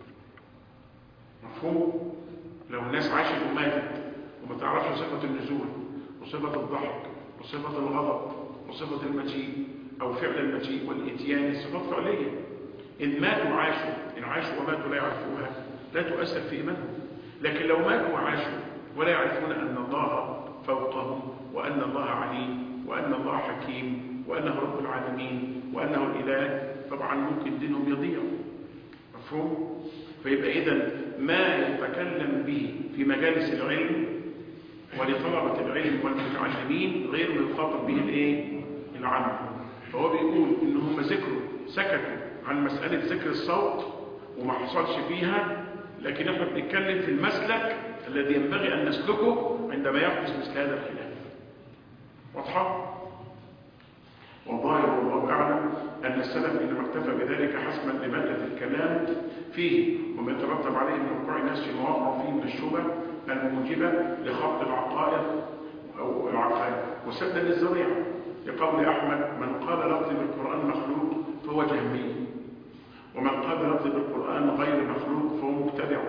مفهوم لو الناس عاشت وماتت وما تعرفش صفه النزول وصفه الضحك وصفه الغضب وصفه المجيء او فعل المجيء والاتيان صفات فعليه ان ماتوا وعاشوا ان عاشوا وماتوا لا يعرفوها لا تؤثر في ايمانهم لكن لو ماتوا وعاشوا ولا يعرفون ان الله فوقهم وان الله عليم وان الله حكيم وانه رب العالمين وانه الاله طبعا ممكن دينهم يضيع مفهوم فيبقى اذا ما يتكلم به في مجالس العلم ولطلبة العلم والمتعلمين غير ما يخاطب به الايه العام فهو بيقول ان هم ذكروا سكتوا عن مسألة ذكر الصوت وما حصلش فيها لكن احنا بنتكلم في المسلك الذي ينبغي ان نسلكه عندما يحدث مثل هذا الخلاف واضحة؟ والظاهر والله اعلم ان السلف انما اكتفى بذلك حسما لمادة الكلام فيه وما يترتب عليه من وقوع الناس في مواقع فيه من الشبه الموجبة لخط العقائد أو العقائد وسدا للذريعة لقول أحمد من قال لفظ بالقرآن مخلوق فهو جهمي ومن قال لفظ بالقرآن غير مخلوق فهو مبتدع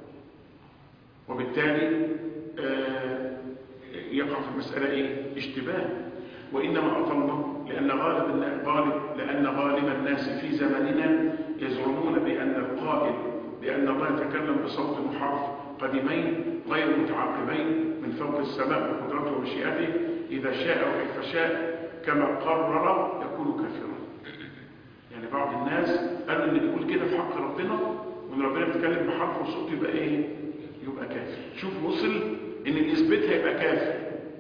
وبالتالي آه، يقع في المسألة إيه؟ اشتباه وإنما أظن لأن غالب النا- غالب لأن غالب الناس في زمننا يزعمون بأن القائل بأن الله يتكلم بصوت وحرف قديمين غير متعاقبين من فوق السماء بقدرته ومشيئته إذا شاء وكيف شاء كما قرر يكون كافرا يعني بعض الناس قالوا ان اللي يقول كده في حق ربنا وان ربنا بيتكلم بحرف وصوت يبقى ايه يبقى كافر شوف وصل ان اللي يثبتها يبقى كافر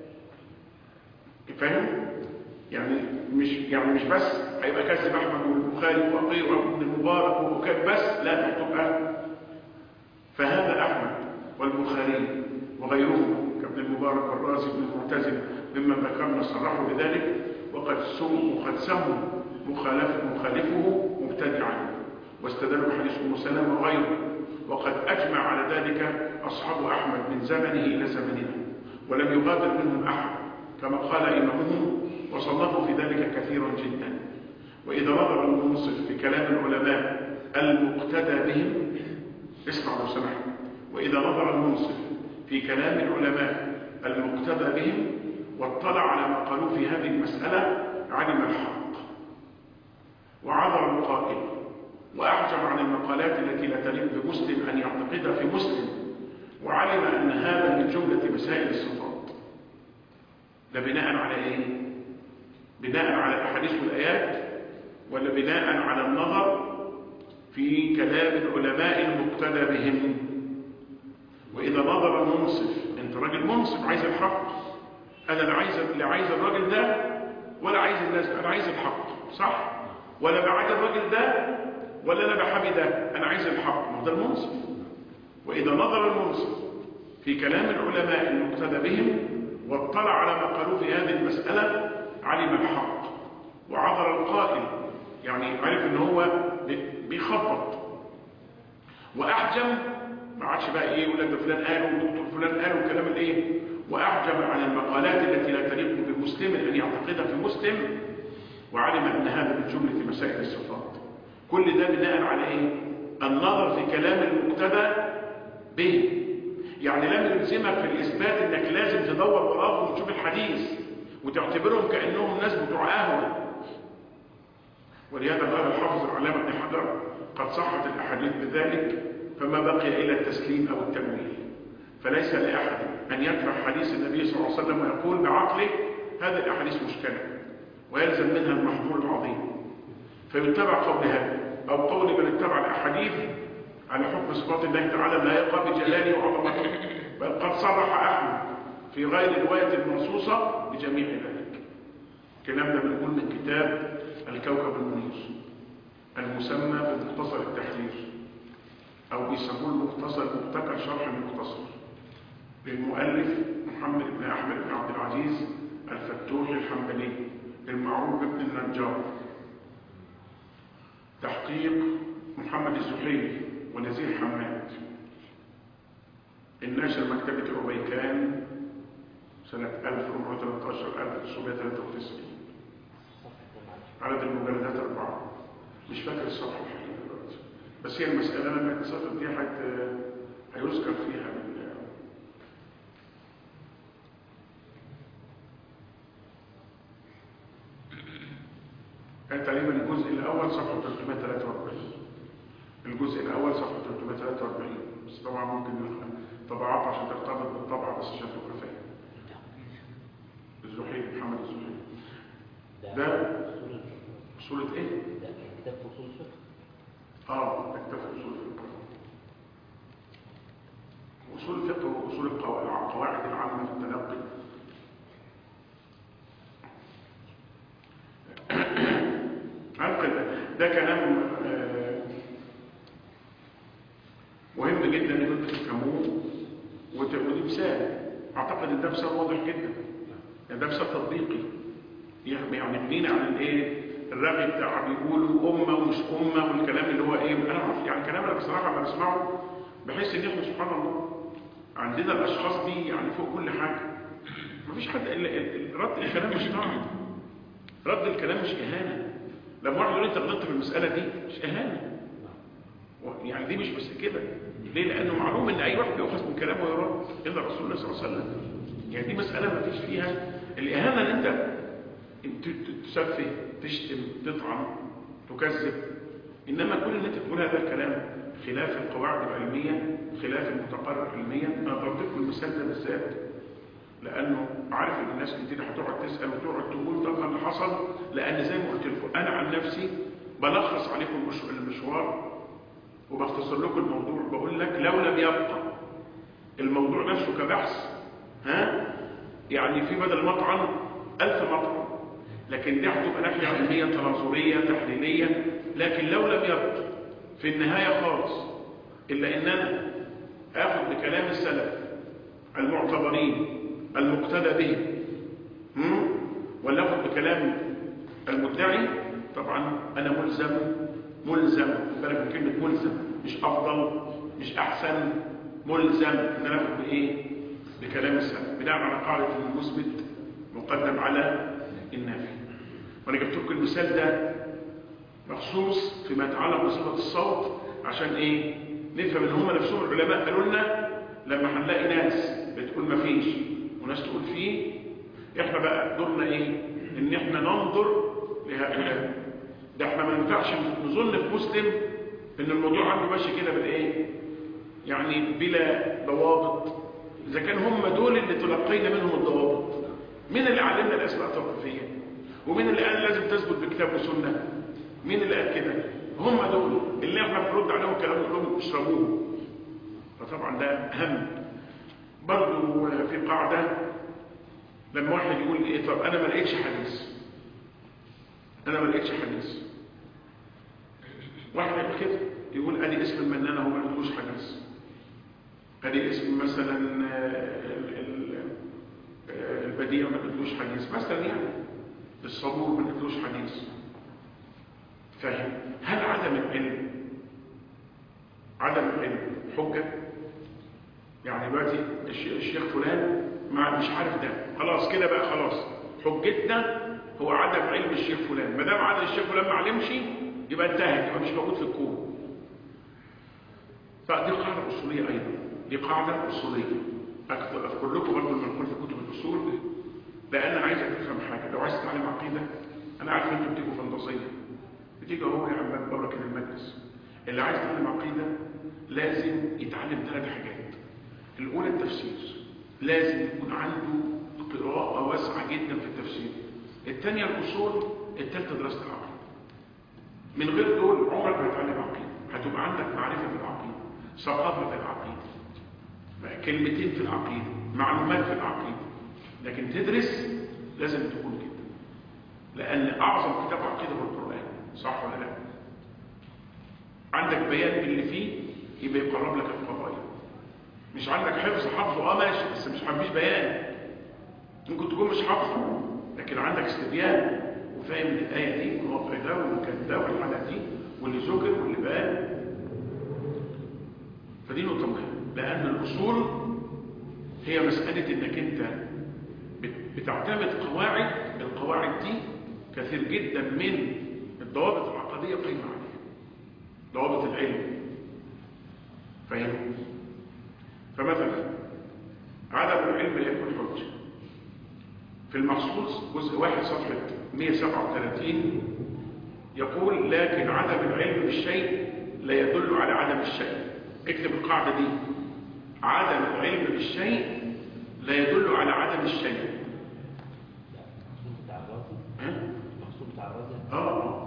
فاهم يعني مش يعني مش بس هيبقى كذب احمد والبخاري وغيره وابن المبارك وكذب بس لا تبقى فهذا احمد والبخاري وغيرهم كابن المبارك والرازي بن المعتزله ممن ذكرنا صرحوا بذلك وقد سموا وقد سموا مخالف مخالفه مبتدعا واستدلوا حديث ام سلمة وغيره وقد اجمع على ذلك اصحاب احمد من زمنه الى زمننا ولم يغادر منهم احد كما قال امامهم وصنفوا في ذلك كثيرا جدا واذا نظر المنصف في كلام العلماء المقتدى بهم اسمع لو سمحت واذا نظر المنصف في كلام العلماء المقتدى بهم واطلع على ما قالوا في هذه المساله علم الحق وعذر القائل وأعجب عن المقالات التي لا تليق بمسلم أن يعتقدها في مسلم وعلم أن هذا من جملة مسائل الصفات ده بناء على إيه؟ بناء على الأحاديث والآيات ولا بناء على النظر في كلام العلماء المقتدى بهم وإذا نظر المنصف أنت راجل منصف عايز الحق أنا لا عايز لا عايز الراجل ده ولا عايز الناس أنا عايز الحق صح؟ ولا بعد الراجل ده ولا انا بحبي ده انا عايز الحق ما هو ده المنصف واذا نظر المنصف في كلام العلماء المقتدى بهم واطلع على ما قالوا في هذه المساله علم الحق وعذر القائل يعني عرف ان هو بيخبط واحجم ما عادش بقى ايه يقول لك ده فلان قال ودكتور فلان قال والكلام الايه واحجم عن المقالات التي لا تليق بمسلم ان يعتقدها في مسلم وعلم أن هذا من جملة مسائل الصفات كل ده بناء على إيه؟ النظر في كلام المقتدى به يعني لم يلزمك في الإثبات أنك لازم تدور وراهم وتشوف الحديث وتعتبرهم كأنهم ناس بتوع قهوة ولهذا قال الحافظ العلامة ابن حجر قد صحت الأحاديث بذلك فما بقي إلا التسليم أو التمويل فليس لأحد أن يدفع حديث النبي صلى الله عليه وسلم ويقول بعقله هذه الأحاديث مشكلة ويلزم منها المحظور العظيم فيتبع قول هذا أو قول من اتبع الأحاديث على حكم صفات الله تعالى لا يقى بجلاله وعظمته بل قد صرح أحمد في غير رواية منصوصة بجميع ذلك الكلام ده بنقول من كتاب الكوكب المنير المسمى بمختصر التحرير أو بيسموه المختصر مبتكر شرح المختصر للمؤلف محمد بن أحمد بن عبد العزيز الفتوح الحنبلي المعروف بابن النجار تحقيق محمد الزحيري ونزير حماد الناشر مكتبة الرويكان سنة 1413 1993 عدد المجلدات أربعة مش فاكر الصفحة الحقيقة دلوقتي بس هي المسألة لما تتصفت دي حت... هيذكر فيها من كان تقريبا الجزء الأول صفحة 343 الجزء الأول صفحة 343 بس طبعا ممكن طبعات عشان ترتبط بالطبعة بس عشان تبقى فاهم الزهيري محمد الزهيري ده أصولة إيه؟ ده كتاب اصول الفقه آه ده كتاب أصول الفقه أصول الفقه وأصول القواعد القواعد العامة في التلقي أنقل ده كلام آه، مهم جدا ان انتوا تفهموه وت- ودي مثال اعتقد ان ده مثال واضح جدا يعني ده مثال تطبيقي يعني يعني بنينا عن الايه الرغي بتاع بيقولوا امه ومش امه والكلام اللي هو ايه انا عارف يعني كلام انا بصراحه لما بسمعه بحس ان احنا سبحان الله عندنا الاشخاص دي يعني فوق كل حاجه مفيش حد ال- ال- ال- رد الكلام مش طعن رد الكلام مش اهانه لما واحد يقول انت غلطت في المساله دي مش اهانه يعني دي مش بس كده ليه لانه معلوم ان اي واحد بيؤخذ من كلامه ويرد الا رسول الله صلى الله عليه وسلم يعني دي مساله ما فيش فيها الاهانه ان انت ت- ت- تسفه تشتم تطعن تكذب انما كل ان انت تقول هذا الكلام خلاف القواعد العلميه خلاف المتقرر علميا انا ضربت لكم المثال ده بالذات لانه عارف ان الناس كتير هتقعد تسال وتقعد تقول طب ما اللي حصل لان زي ما قلت لكم انا عن نفسي بلخص عليكم المش- المشوار وبختصر لكم الموضوع بقول لك لو لم يبقى الموضوع نفسه كبحث ها يعني في بدل مطعن ألف مطعن لكن دي هتبقى ناحية علمية تناظرية تحليلية لكن لو لم يبقى في النهاية خالص إلا إن أنا آخذ بكلام السلف المعتبرين المقتدى بهم هم؟ ولا آخذ بكلام المدعي طبعا أنا ملزم ملزم بالك من كلمة ملزم مش أفضل مش أحسن ملزم إن أنا آخذ بإيه؟ بكلام السلف بناء على قاعدة المثبت مقدم على النافي وأنا جبت لكم المثال ده مخصوص فيما يتعلق بصفة الصوت عشان إيه؟ نفهم إن هم نفسهم العلماء قالوا لنا لما هنلاقي ناس بتقول ما فيش وناس تقول فيه احنا بقى دورنا ايه ان احنا ننظر لهؤلاء ده احنا ما ينفعش نظن في مسلم ان الموضوع عنده ماشي كده بالايه يعني بلا ضوابط اذا كان هم دول اللي تلقينا منهم الضوابط مين اللي علمنا الاسماء التوقيفيه ومين اللي قال لازم تثبت بكتاب وسنه مين اللي قال كده هم دول اللي احنا بنرد عليهم كلام نقول لهم اشربوه فطبعا ده اهم برضو في قاعده لما واحد يقول ايه طب انا ما لقيتش حديث انا ما لقيتش حديث واحد يقول كده يقول ادي اسم المنان هو ما لقيتوش حديث ادي اسم مثلا آه، ال- ال- آه، البديع ما لقيتوش حديث مثلا يعني الصبور ما لقيتوش حديث فاهم هل عدم العلم عدم العلم حجه يعني دلوقتي الش- الشيخ فلان ما مش عارف ده خلاص كده بقى خلاص حجتنا هو عدم علم الشيخ فلان ما دام عدم الشيخ فلان ما علمش يبقى انتهت يبقى مش موجود في الكون فدي قاعده اصوليه ايضا دي قاعده اصوليه أكتب- اذكر لكم برضه المنقول في كتب الاصول لان انا عايزك تفهم حاجه لو عايز تتعلم عقيده انا عارف ان انتوا بتيجوا فانتازيه بتيجي اهو يا عم بره كده المجلس اللي عايز يتعلم عقيده لازم يتعلم ثلاث حاجات الأولى التفسير لازم يكون عنده قراءة واسعة جدا في التفسير الثانية الأصول الثالثة دراسة العقيدة من غير دول عمرك ما هتتعلم عقيدة هتبقى عندك معرفة في العقيدة ثقافة في العقيدة كلمتين في العقيدة معلومات في العقيدة لكن تدرس لازم تكون كده لأن أعظم كتاب عقيدة هو القرآن صح ولا لا؟ عندك بيان باللي فيه يبقى يقرب لك القضايا مش عندك حفظ حفظه اه ماشي بس مش مش بيان ممكن تكون مش حافظه لكن عندك استبيان وفاهم ان الايه دي والوضع ده والمكان ده والحاله دي واللي ذكر واللي بان فدي نقطه مهمه لان الاصول هي مساله انك انت بت- بتعتمد قواعد القواعد دي كثير جدا من الضوابط العقديه قيمه عليها ضوابط العلم فاهم فمثلا عدم العلم لا يكون حجه في المخصوص جزء واحد صفحة 137 يقول لكن عدم العلم بالشيء لا يدل على عدم الشيء اكتب القاعدة دي عدم العلم بالشيء لا يدل على عدم الشيء المقصود بتاع الرازي ها؟ المقصود بتاع الرازي اه آه.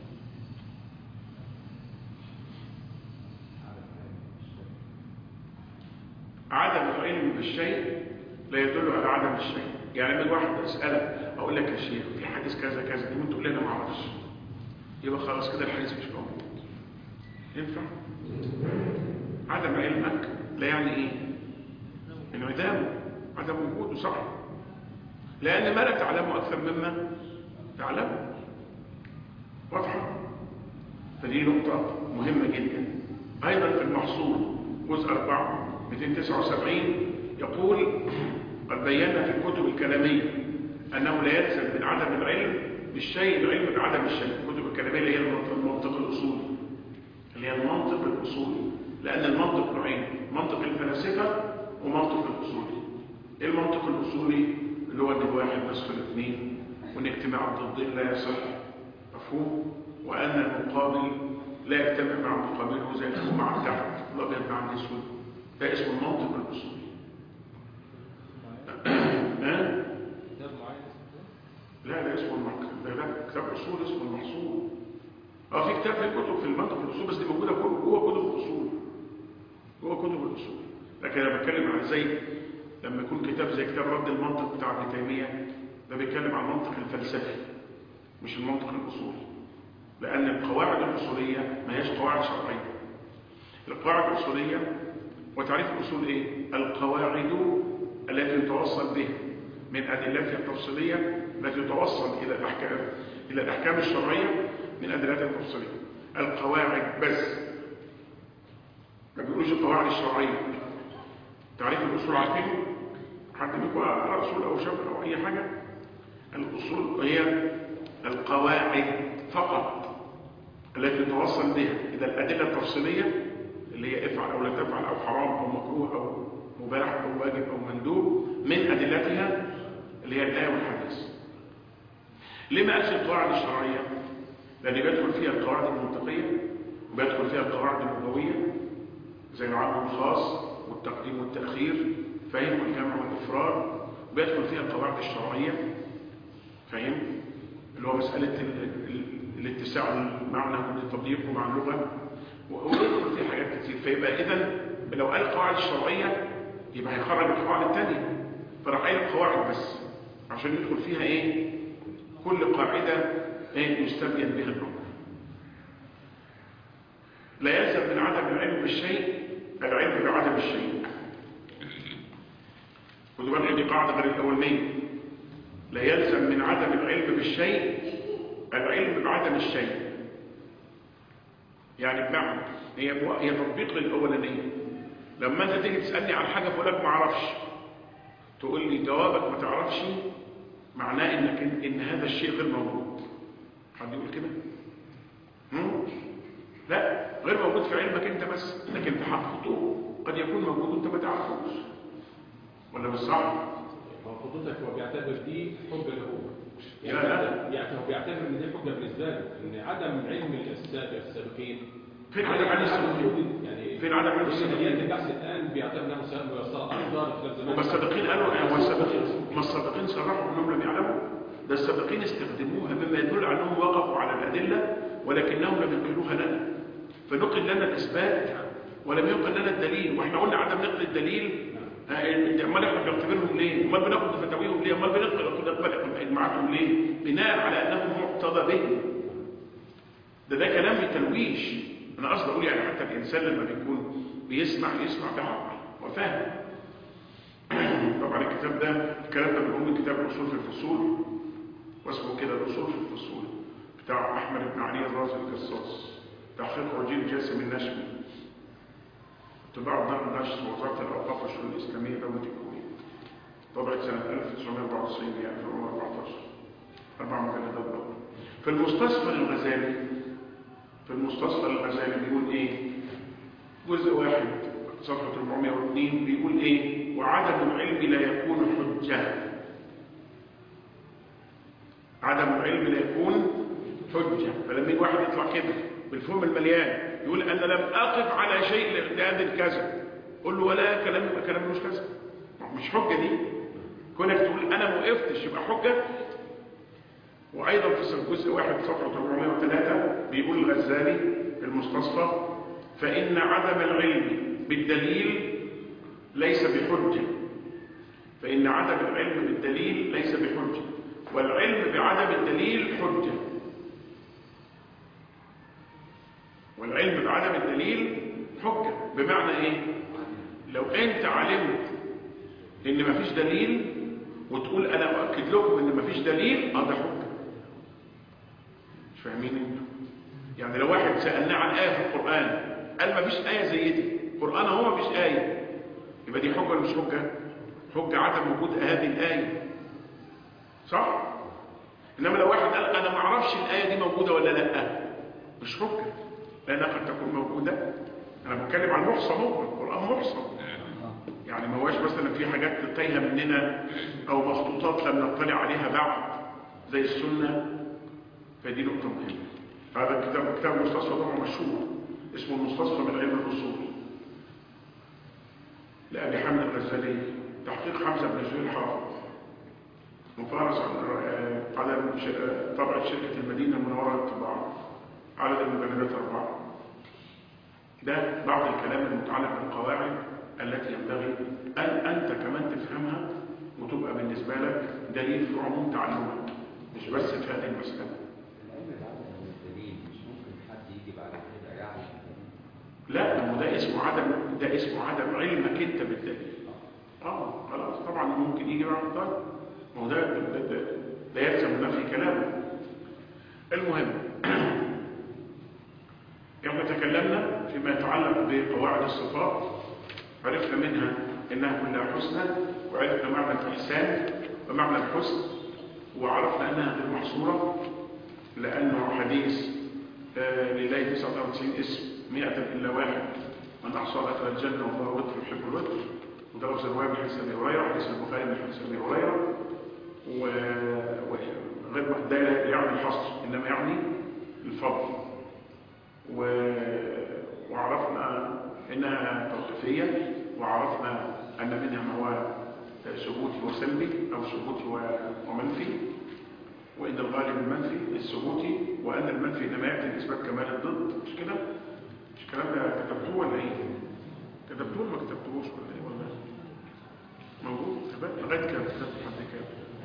عدم العلم بالشيء لا يدل على عدم الشيء يعني من واحد اسالك اقول لك يا شيخ في حديث كذا كذا دي تقول لي انا ما اعرفش يبقى خلاص كده الحديث مش موجود ينفع عدم علمك لا يعني ايه انعدامه عدم وجوده صح لان ما لا تعلمه اكثر مما تعلمه واضحه فدي نقطه مهمه جدا ايضا في المحصول جزء 4 279 يقول قد بينا في الكتب الكلاميه انه لا يلزم من عدم العلم بالشيء العلم بعدم الشيء الكتب الكلاميه اللي هي المنطق, المنطق الاصولي اللي هي المنطق الاصولي لان المنطق نوعين منطق الفلاسفه ومنطق الاصولي ايه المنطق الاصولي اللي هو ان الواحد نصف الاثنين وان اجتماع الضدين لا يصح مفهوم وان المقابل لا يجتمع مع مقابله زي الفوق مع التحت الابيض مع الاسود ده اسمه المنطق الاصولي ها؟ كتاب معين اسمه لا لا اسمه المنطق ده لا كتاب اصول اسمه المحصول اه في كتاب في كتب في المنطق الاصول بس دي موجوده جوه جوه كتب الاصول جوه كتب الاصول لكن انا بتكلم عن زي لما يكون كتاب زي كتاب رد المنطق بتاع ابن تيميه ده بيتكلم عن المنطق الفلسفي مش المنطق الاصولي لان القواعد الاصوليه ما هيش قواعد شرعيه القواعد الاصوليه وتعريف الاصول ايه القواعد التي يتوصل بها من ادلتها التفصيليه التي توصل الى الاحكام الى الاحكام الشرعيه من ادلتها التفصيليه القواعد بس ما بيقولوش القواعد الشرعيه تعريف الاصول عارفينه حد منكم قرا اصول او شاف او اي حاجه الاصول هي القواعد فقط التي يتوصل بها الى الادله التفصيليه اللي هي افعل او لا تفعل او حرام او مكروه او مباح او واجب او مندوب من ادلتها اللي هي الايه والحديث ليه ما قالش القواعد الشرعيه لان بيدخل فيها القواعد المنطقيه وبيدخل فيها القواعد اللغويه زي العام الخاص والتقديم والتاخير فهم والجمع والافراد وبيدخل فيها القواعد الشرعيه فاهم اللي هو مساله ال- ال- الاتساع المعنى والتضييق مع اللغه ويدخل فيه حاجات كتير فيبقى اذا لو قال القواعد الشرعيه يبقى هيخرج القواعد الثانيه فراح قايل القواعد بس عشان يدخل فيها ايه كل قاعده ايه يستبين بها الامر لا يلزم من عدم العلم بالشيء العلم بعدم الشيء خدوا بالكم دي قاعده غير الاولانيه لا يلزم من عدم العلم بالشيء العلم بعدم الشيء يعني بمعنى هي هي تطبيق للاولانيه لما انت تيجي تسالني عن حاجه فاقول لك ما اعرفش تقول لي جوابك ما تعرفش معناه انك ان, إن هذا الشيء غير موجود حد يقول كده هم؟ لا غير موجود في علمك انت بس لكن في حقيقته قد يكون موجود وانت ما تعرفوش ولا مش صح حضرتك هو بيعتبر دي حجه له هو لا، لا. يعني هو بيعتبر ان دي حجه بالنسبه له ان عدم علم السابق السابقين فين عدم علم السابقين؟ يعني فين عدم علم السابقين؟ السابقين؟ البحث الان بيعتبر انه ميسره اكثر خلال زمان هم السابقين قالوا هو السابقين ما السابقين صرحوا انهم لم يعلموا ده السابقين استخدموها مما يدل على انهم وقفوا على الادله ولكنهم لم ينقلوها لنا فنقل لنا الاثبات ولم ينقل لنا الدليل واحنا قلنا عدم نقل الدليل آه، امال احنا بنعتبرهم ليه؟ امال بناخد فتاويهم ليه؟ امال بنقبل نقبل اجماعاتهم ليه؟ بناء على انهم مقتضى بهم ده ده كلام تلويش انا قصدي اقول يعني حتى الانسان لما بيكون بيسمع يسمع بعقل فاهم طبعا الكتاب ده الكلام ده بنقول من كتاب الاصول في الفصول واسمه كده الاصول في الفصول بتاع احمد بن علي الرازي القصاص تحقيق وجيل جاسم النشمي طباعة دار النشر ووزارة الأوقاف والشؤون الإسلامية دولة الكويت طبعت سنة 1994 يعني في 2014 أربع مجلدات برضه في المستصفى الغزالي في المستصفى الغزالي بيقول إيه؟ جزء واحد صفحة 402 بيقول إيه؟ وعدم العلم لا يكون حجة عدم العلم لا يكون حجة فلما يجي واحد يطلع كده بالفهم المليان يقول أنا لم أقف على شيء لإعداد كذا قول له ولا كلام يبقى كلام مش كذا مش حجة دي كونك تقول أنا ما وقفتش يبقى حجة وأيضا في جزء واحد صفحة 403 بيقول الغزالي في المستصفى فإن عدم العلم بالدليل ليس بحجة فإن عدم العلم بالدليل ليس بحجة والعلم بعدم الدليل حجة والعلم بعدم الدليل حجة بمعنى ايه لو انت علمت ان مفيش دليل وتقول انا اؤكد لكم ان مفيش دليل اه ده حجة مش فاهمين انتوا يعني لو واحد سألناه عن آية في القرآن قال مفيش آية زي دي القرآن هو مفيش آية يبقى دي حجة ولا مش حجة حجة عدم وجود هذه الآية صح انما لو واحد قال انا ما اعرفش الآية دي موجودة ولا لا مش حجة لأنها قد تكون موجودة أنا بتكلم عن محصى هو القرآن محصى يعني ما هوش مثلا في حاجات تايهة مننا أو مخطوطات لم نطلع عليها بعد زي السنة فدي نقطة مهمة هذا الكتاب كتاب المستصفى طبعا مشهور اسمه المستصفى من علم الأصول لأبي حمد الغزالي تحقيق حمزة بن زهير الحافظ مفارس عن قلم طبعة شركة المدينة المنورة للطباعة عدد المجلدات أربعة ده بعض الكلام المتعلق بالقواعد التي ينبغي أن أنت كمان تفهمها وتبقى بالنسبة لك دليل في عموم تعلمك مش بس في هذه المسألة العلم بعدم الدليل مش ممكن حد يجي بعد كده يعني لا ما هو ده اسمه عدم ده اسمه عدم علمك انت بالدليل اه خلاص طبعا ممكن يجي بعد طيب ما هو ده ده, ده, ده يلزم نفي كلامه المهم احنا تكلمنا فيما يتعلق بقواعد الصفات عرفنا منها انها كلها حسنى وعرفنا معنى الاحسان ومعنى الحسن وعرفنا انها غير محصوره لانه حديث آه لله 99 اسم 100 الا واحد من احصى دخل الجنه والله وتر يحب الوتر وده لفظ الروايه من حديث ابي هريره حديث البخاري من حديث ابي هريره وغير ده يعني الحصر انما يعني الفضل و... وعرفنا انها توقيفيه وعرفنا ان منها ما هو ثبوتي وسلبي او ثبوتي و... ومنفي وان الغالب المنفي الثبوتي وان المنفي انما ياتي لاثبات كمال الضد مش كده مش الكلام ده كتبتوه ولا ايه كتبتوه ولا ما كتبتوهوش ولا ايه ولا موجود كتبت لغايه كام كتبت لحد كام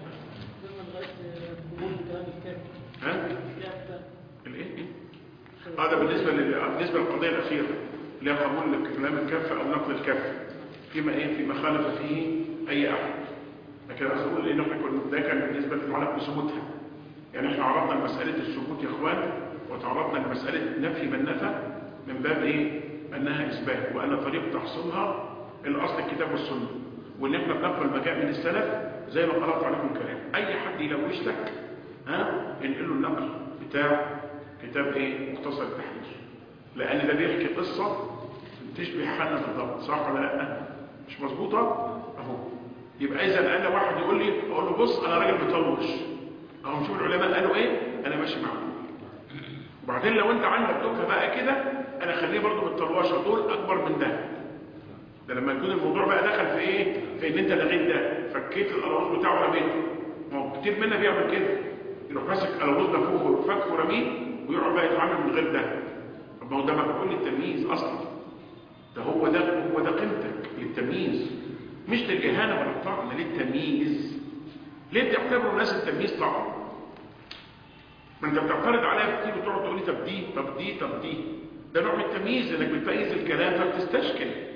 ها الايه ايه هذا بالنسبة لل... بالنسبة للقضية الأخيرة اللي هي قبول كلام الكف أو نقل الكف فيما إيه فيما خالف فيه أي أحد لكن عايز أقول إن إحنا كنا ده كان بالنسبة للمتعلق بثبوتها يعني إحنا عرضنا مسألة الثبوت يا إخوان وتعرضنا لمسألة نفي من نفى من باب إيه أنها إثبات وأن طريق تحصيلها الأصل الكتاب والسنة وإن إحنا بنقبل ما جاء من السلف زي ما قرأت عليكم كلام أي حد يلوش لك ها انقل له النقل بتاع كتاب ايه مختصر التحرير لان ده بيحكي قصة تشبه حالنا بالضبط صح ولا لا مش مظبوطة اهو يبقى اذا انا واحد يقول لي اقول له بص انا راجل مطوش اهو نشوف العلماء قالوا ايه انا ماشي معاهم وبعدين لو انت عندك دكه بقى كده انا خليه برضو بالطروشه دول اكبر من ده ده لما يكون الموضوع بقى دخل في ايه في ان انت لغيت ده فكيت القلاوظ بتاعه رميته ما هو كتير منا بيعمل كده يروح ماسك قلاوظ نفوخه وفكه ورميه ويقعد بقى يتعامل من غير ده طب ما هو ده مفعول للتمييز اصلا ده هو ده هو ده قيمتك للتمييز مش للاهانه ولا الطعن للتمييز ليه تعتبروا الناس التمييز طعن ما انت بتعترض عليا كتير وتقعد تقول لي طب دي طب دي طب دي ده نوع من التمييز انك بتميز الكلام فبتستشكل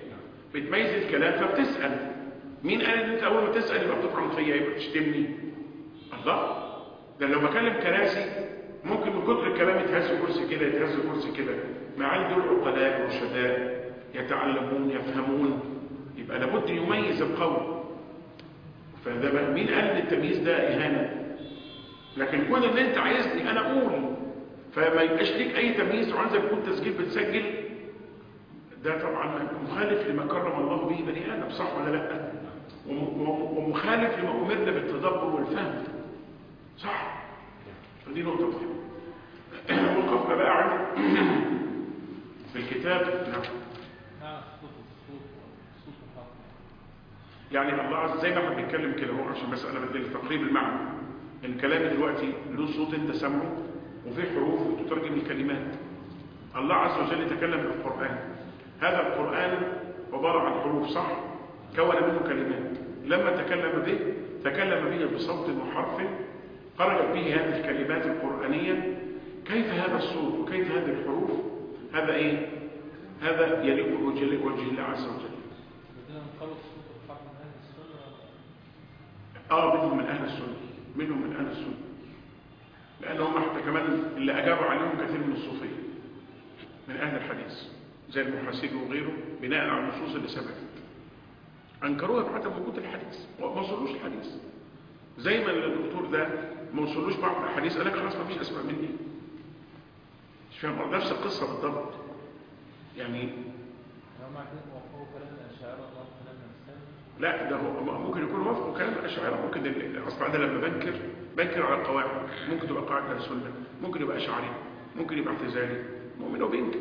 بتميز الكلام فبتسال مين قال ان انت اول ما تسال يبقى بتطعن فيا يبقى بتشتمني الله ده لو بكلم كراسي ممكن من كتر الكلام يتهز كرسي كده يتهز كرسي كده مع ان دول عقلاء رشداء يتعلمون يفهمون يبقى لابد يميز القول فده بقى مين قال ان التمييز ده اهانه لكن كون ان انت عايزني انا اقول فما يبقاش ليك اي تمييز وعندك يكون تسجيل بتسجل ده طبعا مخالف لما كرم الله به بني ادم صح ولا لا وم- وم- ومخالف لما امرنا بالتدبر والفهم صح فدي نقطه مهمه وقفنا بقى عن في الكتاب نعم نعم صوت الصوت صوت الحق يعني الله عز زي ما احنا بنتكلم كده هو عشان بس انا بدي تقريب المعنى الكلام دلوقتي له صوت انت سامعه وفي حروف وتترجم الكلمات الله عز وجل يتكلم بالقرآن هذا القرآن عبارة عن حروف صح كون منه كلمات لما تكلم به تكلم به بصوت وحرف خرجت به هذه الكلمات القرآنية كيف هذا الصوت وكيف هذه الحروف هذا ايه هذا يليق بوجه وجه الله عز وجل بدنا نخلص صوت الحق من اهل السنه اه منهم من اهل السنه منهم من اهل السنه لان هم حتى كمان اللي اجابوا عليهم كثير من الصوفيه من اهل الحديث زي المحاسبي وغيره بناء على النصوص اللي ثبتت انكروها بعد وجود الحديث وما وصلوش الحديث زي ما الدكتور ده ما وصلوش بعض الاحاديث قال لك خلاص ما فيش اسماء مني مش فاهم نفس القصه بالضبط يعني هم عايزين يوفقوا كلام الاشاعره الله كلام الانسان لا ده هو ممكن يكون وافقوا كلام الاشاعره ممكن ال- اصلا انا لما بنكر بنكر على القواعد ممكن تبقى قاعده اهل السنه ممكن يبقى اشعري ممكن يبقى اعتزالي مؤمن وبينكر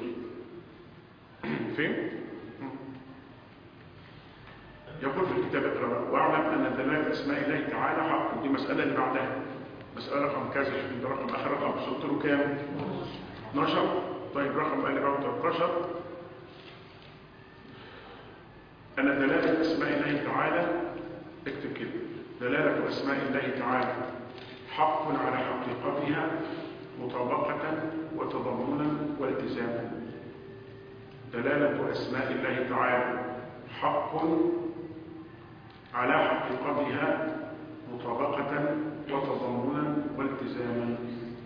فين يقول في الكتاب اقرا واعلم ان دلاله اسماء الله تعالى حق دي مساله اللي بعدها مساله رقم كذا شوف ده رقم اخر رقم وصلت له كام 12 طيب رقم اللي بعده 13 أن دلالة أسماء الله تعالى اكتب كده دلالة أسماء الله تعالى حق على حقيقتها مطابقة وتضمنا والتزاما دلالة أسماء الله تعالى حق على حقيقتها مطابقة وتضمنا والتزاما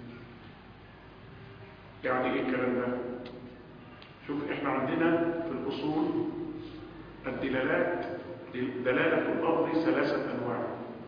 يعني ايه الكلام ده شوف احنا عندنا في الاصول الدلالات دلالة اللفظ ثلاثة أنواع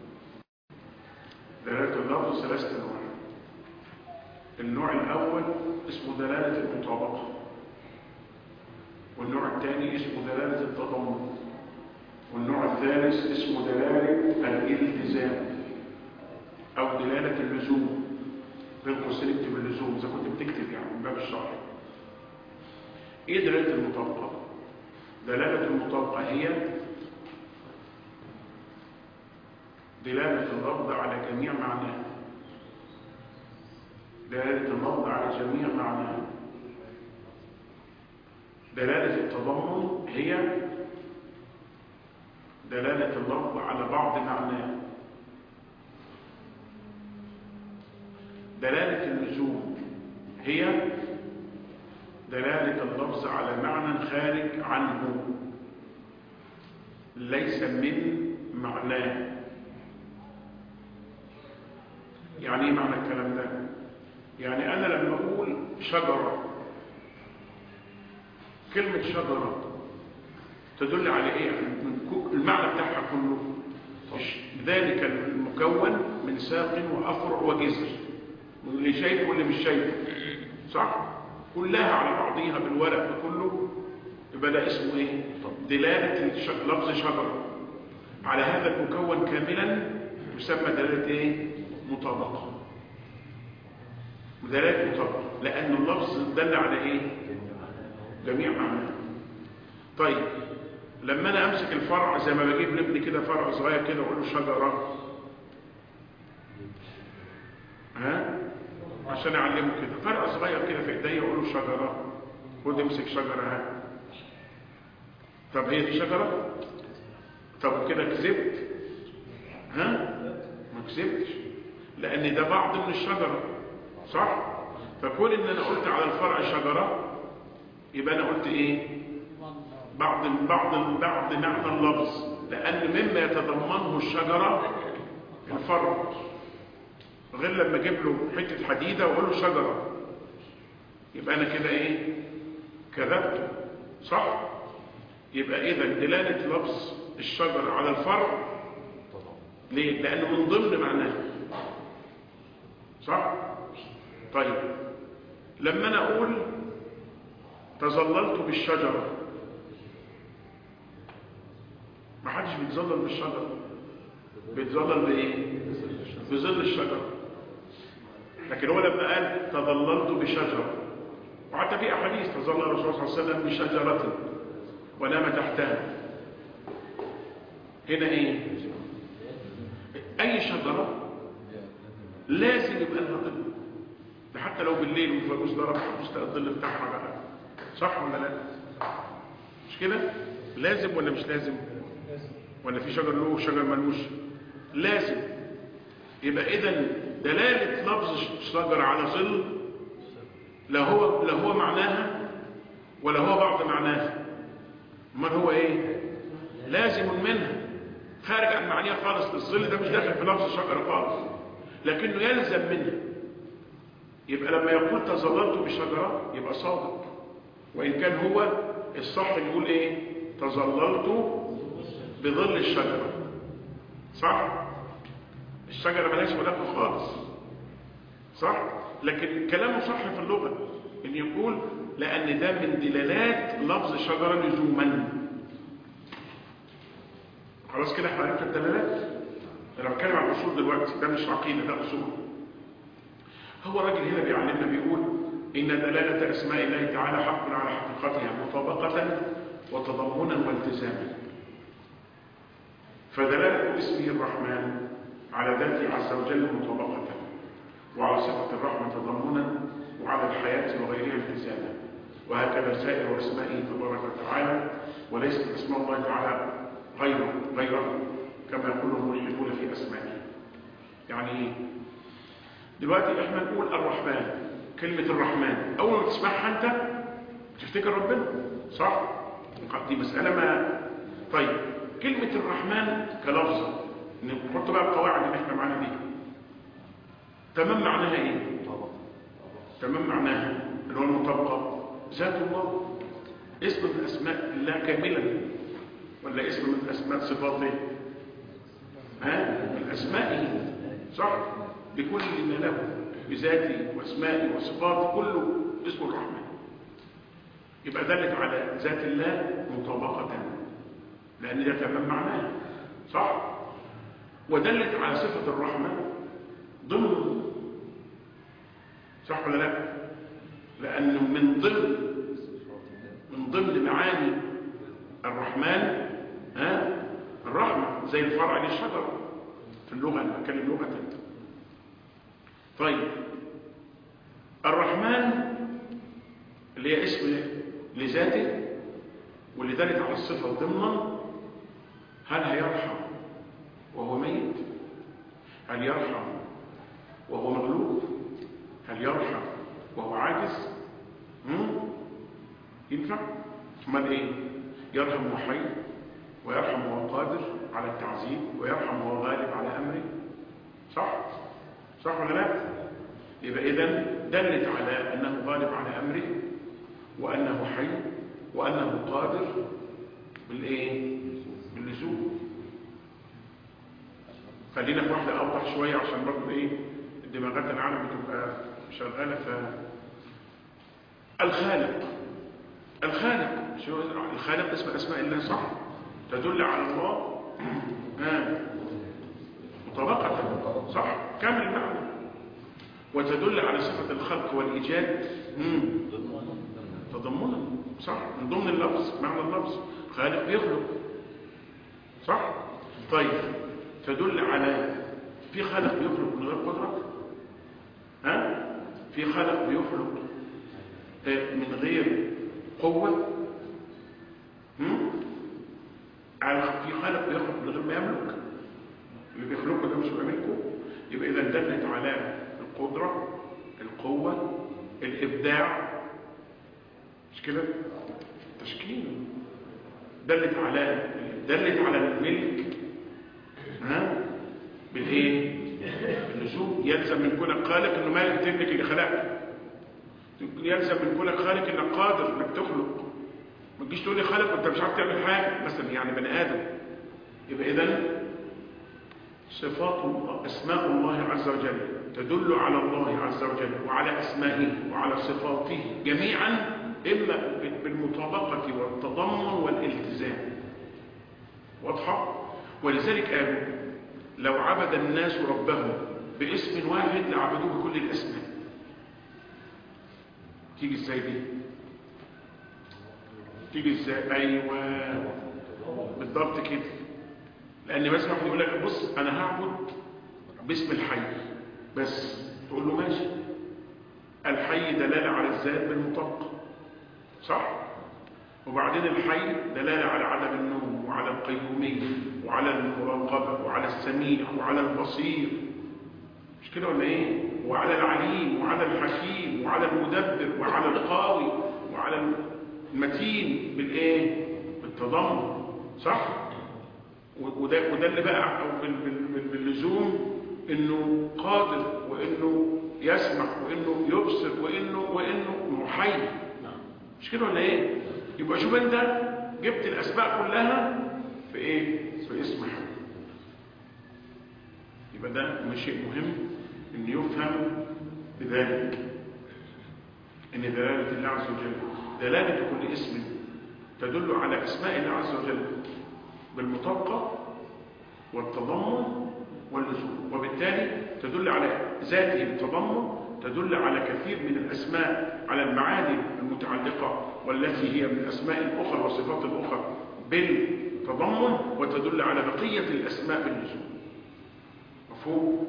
دلالة اللفظ ثلاثة أنواع النوع الأول اسمه دلالة المطابقة والنوع الثاني اسمه دلالة التضمن والنوع الثالث اسمه دلالة الالتزام أو دلالة اللزوم بين قوسين اكتب اللزوم إذا كنت بتكتب يعني من باب الشرح إيه دلالة المطابقة؟ دلالة المطابقة هي دلالة اللفظ على جميع معناه دلالة اللفظ على جميع معناه دلالة التضمن هي دلالة اللفظ على بعض معناه دلالة اللزوم هي دلالة اللفظ على معنى خارج عنه ليس من معناه يعني ايه معنى الكلام ده يعني انا لما اقول شجرة كلمة شجرة تدل على ايه يعني من كو- المعنى بتاعها كله ذلك المكون من ساق وافرع وجذر واللي شايفه واللي مش شايفه صح كلها على بعضيها بالورق ده كله يبقى ده اسمه ايه دلاله الش- لفظ شجره على هذا المكون كاملا يسمى دلاله ايه مطابقه دلاله مطابقه لان اللفظ دل على ايه جميع معناه طيب لما انا امسك الفرع زي ما بجيب لابني كده فرع صغير كده واقول له شجره ها عشان اعلمه كده فرع صغير كده في ايديا اقول له شجره خد امسك شجره ها طب هي دي شجره طب كده كذبت ها ما كذبتش لان ده بعض من الشجره صح فكون ان انا قلت على الفرع شجره يبقى انا قلت ايه بعض بعض بعض معنى اللفظ لأن مما يتضمنه الشجرة الفرع غير لما اجيب له حتة حديدة واقول له شجرة يبقى أنا كده إيه كذبت صح يبقى إذا دلالة لفظ الشجرة على الفرع ليه؟ لأنه من ضمن معناه صح طيب لما أنا أقول تظللت بالشجرة ما حدش بيتظلل بالشجرة بيتظلل بإيه بظل الشجرة لكن هو لما قال تظللت بشجرة وحتى في أحاديث تظلل الرسول صلى الله عليه وسلم بشجرة ونام تحتها هنا إيه أي شجرة لازم يبقى لها ظل ده حتى لو بالليل والفانوس ضرب هتبص تلاقي الظل بتاعها بقى صح ولا لا مش كده لازم ولا مش لازم ولا في شجر له وشجر ملوش لازم يبقى اذا دلاله لفظ الشجر على ظل لا هو لا هو معناها ولا هو بعض معناها امال هو ايه لازم منها خارج عن معانيها خالص الظل ده مش داخل في لفظ الشجره خالص لكنه يلزم منها يبقى لما يقول تظللت بشجره يبقى صادق وان كان هو الصح يقول ايه تظللت بظل الشجره صح الشجره ملهاش علاقه خالص صح لكن كلامه صح في اللغه ان يقول لان ده من دلالات لفظ الشجره لزوما خلاص كده احنا عرفنا الدلالات انا بتكلم عن الاصول دلوقتي ده مش عقيده ده اصول هو الراجل هنا بيعلمنا بيقول ان دلاله اسماء الله تعالى حق على حقيقتها مطابقه وتضمنا والتزاما فدلاله اسمه الرحمن على ذاته عز وجل مطابقه وعلى صفه الرحمه تضمنا وعلى الحياه وغيرها التزاما وهكذا سائر اسمائه تبارك وتعالى وليست اسماء الله تعالى غيره غيره كما يقول الملحدون في اسمائه يعني ايه دلوقتي احنا نقول الرحمن كلمة الرحمن اول ما تسمعها انت تفتكر ربنا صح دي مسألة ما طيب كلمة الرحمن كلفظ نحط بقى القواعد اللي احنا معانا دي تمام معناها ايه تمام معناها اللي هو المطابقة ذات الله اسم من اسماء الله كاملا ولا اسم من اسماء صفاته ها من اسمائه صح بكل ما له بذاته واسمائه وصفاته كله اسم الرحمن يبقى دلت على ذات الله مطابقة لأن ده تمام معناه صح ودلت على صفة الرحمة ضمن صح ولا لا لأنه من ضمن من ضمن معاني الرحمن ها الرحمة زي الفرع للشجرة في اللغة أنا بتكلم لغة طيب الرحمن اللي هي اسم لذاته واللي دلت على الصفة ضمنا هل هيرحم وهو ميت هل يرحم وهو مغلوب هل يرحم وهو عاجز هم؟ ينفع امال ايه يرحم وهو حي ويرحم وهو قادر على التعذيب ويرحم وهو غالب على امره صح صح ولا لا يبقى اذا دلت على انه غالب على امره وانه حي وانه قادر بالايه باللزوم خلينا في واحده اوضح شويه عشان برضه ايه الدماغات العالم بتبقى شغاله ف الخالق الخالق شو الخالق اسم اسماء الله صح تدل على الله ها مطابقة صح كامل المعنى وتدل على صفة الخلق والإيجاد تضمنا صح من ضمن اللفظ معنى اللفظ خالق بيخلق صح طيب تدل على في خالق بيخلق من غير قدرة ها في خالق بيخلق من غير قوة في خالق بيخلق من غير ما يملك اللي بيخلقه ده مش بيملكه يبقى اذا دلت على القدرة القوة الإبداع مش كده تشكيل دلت على دلت على الملك ها بالايه باللزوم يلزم من كونك خالق انه مالك تملك اللي خلقك يلزم من كونك خالق انك قادر انك تخلق ما تجيش تقول لي خالق وانت مش عارف تعمل حاجه مثلا يعني بني ادم يبقى اذا صفات الله اسماء الله عز وجل تدل على الله عز وجل وعلى اسمائه وعلى صفاته جميعا اما بالمطابقه والتضمن والالتزام واضحه ولذلك قالوا لو عبد الناس ربهم باسم واحد لعبدوه بكل الاسماء تيجي ازاي دي تيجي ازاي ايوه بالضبط كده لان مثلا واحد يقول لك بص انا هعبد باسم الحي بس تقول له ماشي الحي دلاله على الذات بالمطابقه صح وبعدين الحي دلاله على عدم النوم وعلى القيوميه وعلى المراقبه وعلى السميع وعلى البصير مش كده ولا ايه وعلى العليم وعلى الحكيم وعلى المدبر وعلى القاوي وعلى المتين بالايه بالتضمن صح وده وده اللي بقى بال- بال- بال- باللزوم انه قادر وانه يسمع وانه يبصر وانه وانه محي نعم مش كده ولا ايه يبقى شوف انت جبت الاسماء كلها في ايه في اسم حي يبقى ده مش شيء مهم ان يفهم بذلك ان دلاله الله عز وجل دلاله كل اسم تدل على اسماء الله عز وجل بالمطابقه والتضمن واللزوم وبالتالي تدل على ذاته بالتضمن تدل على كثير من الاسماء على المعاني المتعلقه والتي هي من الاسماء الاخرى والصفات الاخرى بالتضمن وتدل على بقيه الاسماء باللزوم مفهوم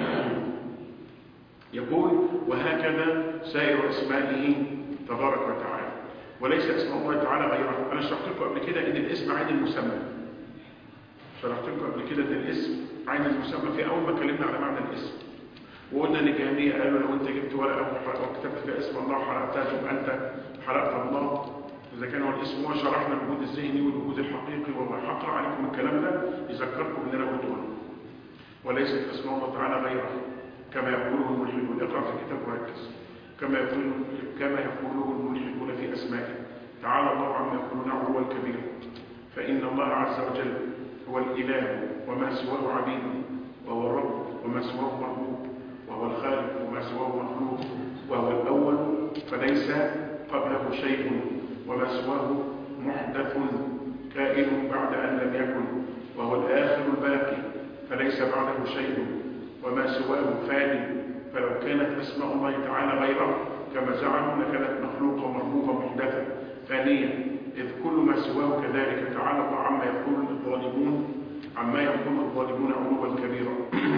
يقول وهكذا سائر اسمائه تبارك وتعالى وليس اسم الله تعالى غيره انا شرحت لكم قبل كده ان الاسم عين المسمى شرحت لكم قبل كده ان الاسم عين المسمى في اول ما اتكلمنا على معنى الاسم وقلنا ان الجهميه قالوا لو انت جبت ورقه وح- وكتبت فيها اسم الله وحرقتها تبقى انت حرقت الله اذا كان هو الاسم هو شرحنا الوجود الذهني والوجود الحقيقي وهو هقرا عليكم الكلام ده يذكركم ان انا قلته لكم وليست اسماء الله تعالى غيره كما يقوله الملحدون اقرا في الكتاب وركز كما يقول كما يقوله الملحدون في اسمائه تعالى الله عما يقولون علوا كبيرا فان الله عز وجل هو الاله وما سواه عبيد وهو الرب وما سواه مربوب وهو الخالق وما سواه مخلوق وهو الاول فليس قبله شيء وما سواه محدث كائن بعد ان لم يكن وهو الاخر الباقي فليس بعده شيء وما سواه فان فلو كانت اسماء الله تعالى غيره كما زعموا لكانت مخلوقه ومربوبه محدثه ثانيا اذ كل ما سواه كذلك تعالى الله عما يقول الظالمون عما يقول الظالمون علوا كبيرا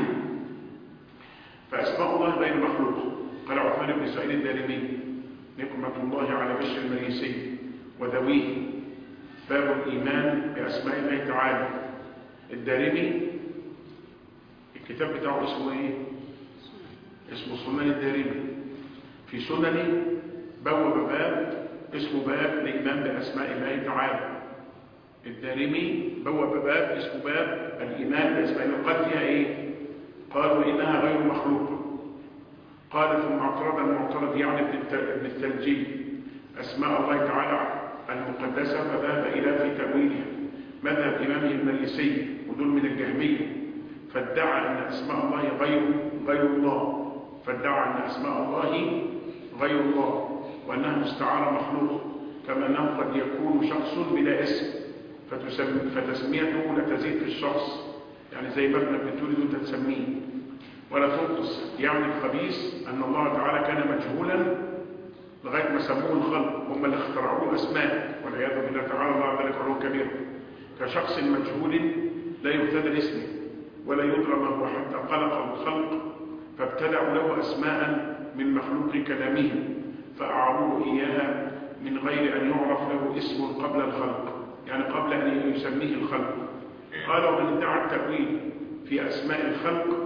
فاسماء الله غير مخلوقه قال عثمان بن سعيد الدارمي نقمه الله على بشر المريسي وذويه باب الايمان باسماء الله تعالى الدارمي الكتاب بتاعه اسمه ايه اسمه سنن الدارمي في سننه بوب باب اسمه باب الايمان باسماء الله تعالى الدارمي بوب باب اسمه باب الايمان باسماء الله قال فيها ايه قالوا انها غير مخلوقه قال ثم اعترض المعترض يعني ابن الت- ابن التلجي اسماء الله تعالى المقدسه فذهب الى في تاويلها مذهب امامه المريسي ودول من الجهميه فادعى ان اسماء الله غير غير الله فادعى ان اسماء الله غير الله وانها مستعاره مخلوق كما انه قد يكون شخص بلا اسم فتسم فتسميته لا تزيد في الشخص يعني زي ما ابنك بتولد وانت تسميه ولا تنقص يعني الخبيث ان الله تعالى كان مجهولا لغايه ما سموه الخلق هم اللي اخترعوا له اسماء والعياذ بالله تعالى الله عن ذلك علوا كبيرا كشخص مجهول لا يبتدى اسمه ولا يدرى ما هو حتى خلقه الخلق فابتدعوا له اسماء من مخلوق كلامهم فاعاروه اياها من غير ان يعرف له اسم قبل الخلق يعني قبل ان يسميه الخلق قال ومن ادعى التاويل في اسماء الخلق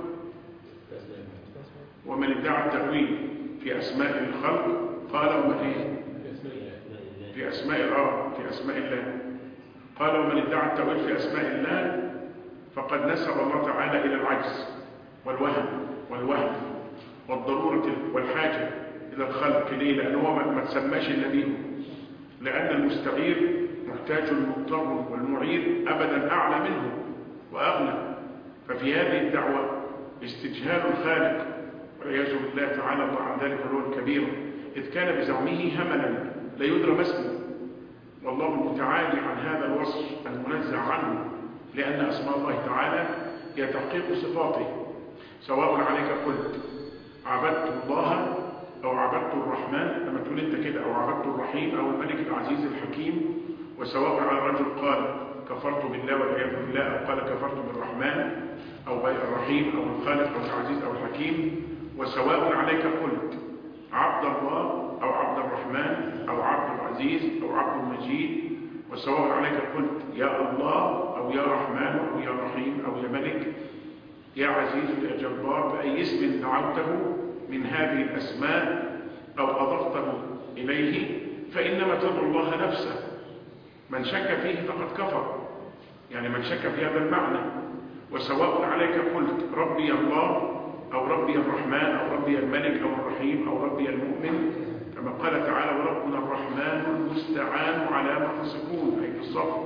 ومن ادعى التاويل في اسماء الخلق قال وما فيه باسم الله في اسماء الارض في اسماء الله قال ومن ادعى التأويل في أسماء الله فقد نسب الله تعالى إلى العجز والوهم والوهم والضرورة والحاجة إلى الخلق ليه؟ لأنه هو ما ما تسماش إلا بيه لأن المستعير محتاج المضطر والمعير أبدا أعلى منه وأغنى ففي هذه الدعوة استجهال الخالق والعياذ بالله تعالى الله عن ذلك هو الكبير إذ كان بزعمه هملا لا يدرى ما اسمه والله المتعالي عن هذا الوصف المنزع عنه لأن أسماء الله تعالى هي تحقيق صفاته سواء عليك قلت عبدت الله أو عبدت الرحمن لما تقول أنت كده أو عبدت الرحيم أو الملك العزيز الحكيم وسواء على الرجل قال كفرت بالله والعياذ بالله أو قال كفرت بالرحمن أو غير الرحيم أو الخالق أو العزيز أو الحكيم وسواء عليك قلت عبد الله أو عبد الرحمن أو عبد العزيز أو عبد المجيد وسواء عليك قلت يا الله أو يا رحمن أو يا رحيم أو يا ملك يا عزيز يا جبار بأي اسم دعوته من هذه الأسماء أو أضفته إليه فإنما تدعو الله نفسه من شك فيه فقد كفر يعني من شك في هذا المعنى وسواء عليك قلت ربي الله أو ربي الرحمن أو ربي الملك أو الرحيم أو ربي المؤمن كما قال تعالى وربنا الرحمن المستعان على ما تصفون أي في الصف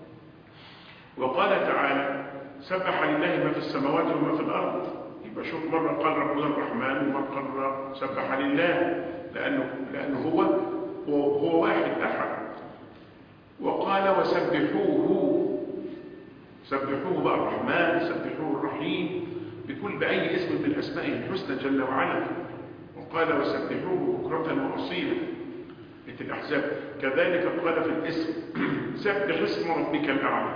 وقال تعالى سبح لله ما في السماوات وما في الأرض يبقى شوف مرة قال ربنا الرحمن ومرة سبح لله لأنه, لأنه هو, هو, هو واحد أحد وقال وسبحوه سبحوه بقى الرحمن سبحوه الرحيم بكل بأي اسم من الأسماء الحسنى جل وعلا وقال وسبحوه بكرة وأصيلا مثل الأحزاب كذلك قال في الاسم سبح اسم ربك الأعلى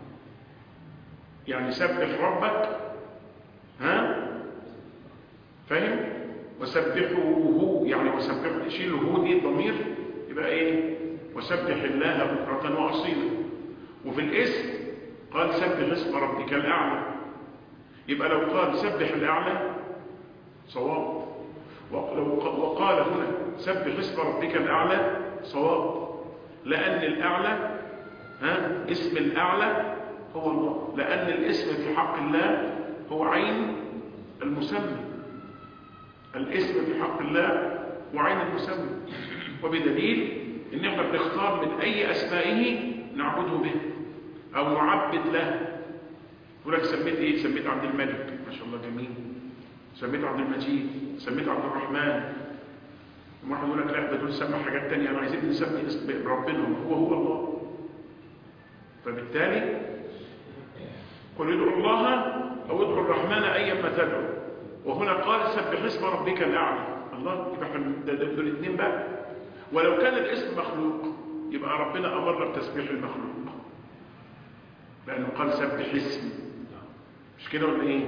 يعني سبح ربك ها فاهم وسبحوه يعني وسبحوا شيل هو دي الضمير يبقى ايه وسبح الله بكرة وأصيلا وفي الاسم قال سبح اسم ربك الأعلى يبقى لو قال سبح الأعلى صواب وقال هنا سبح اسم ربك الأعلى صواب لأن الأعلى ها اسم الأعلى هو الله لأن الاسم في حق الله هو عين المسمى الاسم في حق الله هو عين المسمى وبدليل ان احنا بنختار من اي اسمائه نعبده به او نعبد له يقول لك سميت ايه سميت عبد الملك ما شاء الله جميل سميت عبد المجيد سميت عبد الرحمن واحد يقول لك لا ده دول سمى حاجات تانية انا عايزين نسمي اسم ربنا هو هو الله فبالتالي قل ادعوا الله او ادعوا الرحمن ايما تدعو وهنا قال سبح اسم ربك الاعلى الله يبقى احنا دول الاثنين بقى ولو كان الاسم مخلوق يبقى ربنا امرنا بتسبيح المخلوق لانه قال سبح اسم مش كده ولا ايه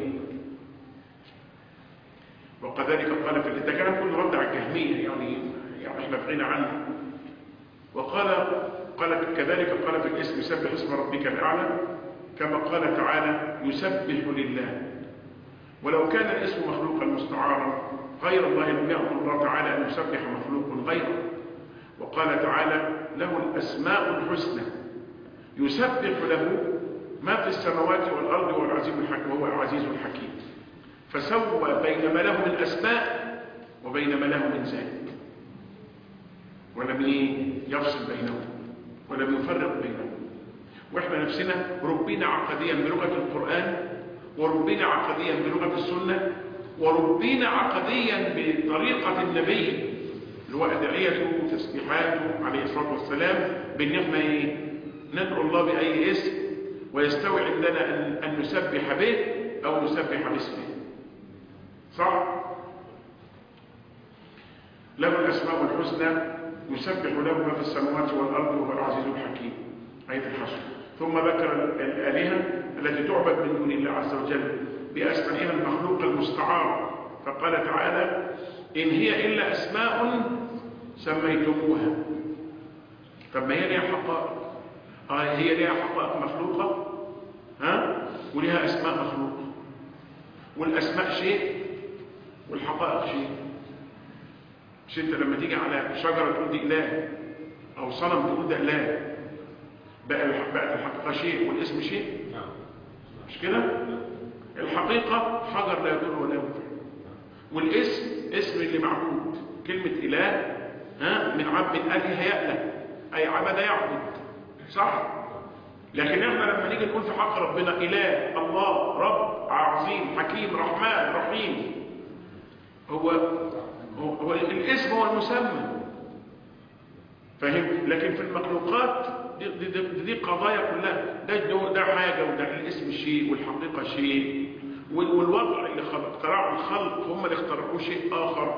وكذلك قال في ده كلام كله رد على الجهميه يعني يعني احنا بعيد عنه وقال قال كذلك قال في الاسم سبح اسم ربك الاعلى كما قال تعالى يسبح لله ولو كان الاسم مخلوقا مستعارا غير الله لم يأمر الله تعالى أن يسبح مخلوق غيره وقال تعالى له الأسماء الحسنى يسبح له ما في السماوات والأرض وهو العزيز الحكيم وهو العزيز الحكيم فسوى بين ما له من أسماء وبين ما له من ذات ولم يفصل بينهم ولم يفرق بينهم واحنا نفسنا ربنا عقديا بلغة القرآن وربنا عقديا بلغة السنة وربنا عقديا بطريقة النبي اللي هو أدعيته وتسبيحاته عليه الصلاة والسلام بأن احنا ايه ندعو الله بأي اسم ويستوي عندنا أن, أن نسبح به أو نسبح باسمه صح؟ له الأسماء الحسنى يسبح له ما في السماوات والأرض وهو العزيز الحكيم آية الحشر ثم ذكر الآلهة التي تعبد من دون الله عز وجل بأسمائها المخلوق المستعار فقال تعالى إن هي إلا أسماء سميتموها طب ما هي ليها حقائق آه هي ليها حقائق مخلوقة ها وليها أسماء مخلوقة والأسماء شيء والحقائق شيء مش انت لما تيجي على شجرة تقول دي إله أو صنم تقول ده إله بقى الح- بقت الحقيقة شيء والاسم شيء نعم مش كده الحقيقة حجر لا يضر ولا ينفع والاسم اسم اللي معبود كلمة إله ها من عبد من آله يأله أي عبد يعبد صح لكن احنا لما نيجي نقول في حق ربنا إله الله رب عظيم حكيم رحمن رحيم هو هو, هو الاسم هو المسمى فاهم لكن في المخلوقات دي, دي, دي, دي قضايا كلها ده ده, ده حاجة وده الاسم شيء والحقيقة شيء وال- والوضع اللي خلق- اخترعوا الخلق هم اللي اخترعوه شيء آخر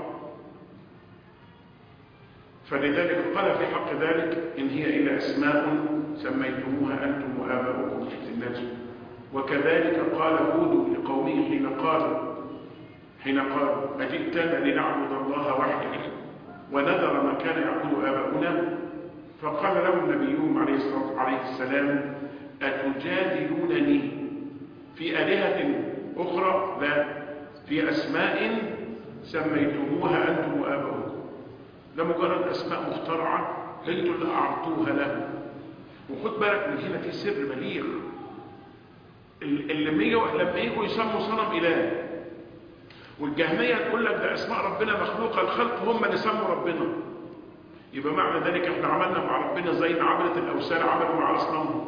فلذلك قال في حق ذلك إن هي إلا أسماء سميتموها أنتم وآباؤكم في النجم وكذلك قال هود لقومه حين قال حين قال أجئتنا لنعبد الله وحده ونذر ما كان يعبد آباؤنا فقال له النبيون عليه الصلاة عليه السلام أتجادلونني في آلهة أخرى لا في أسماء سميتموها أنتم وآباؤكم ده مجرد أسماء مخترعة أنتم اللي أعطوها له وخد بالك من هنا في سر بليغ ال- اللي ميجوا لما يجوا يسموا صنم إله والجهمية تقول لك ده أسماء ربنا مخلوقة الخلق هم اللي سموا ربنا يبقى معنى ذلك احنا عملنا مع ربنا زي ما عبدة الأوثان عملوا مع أصنامهم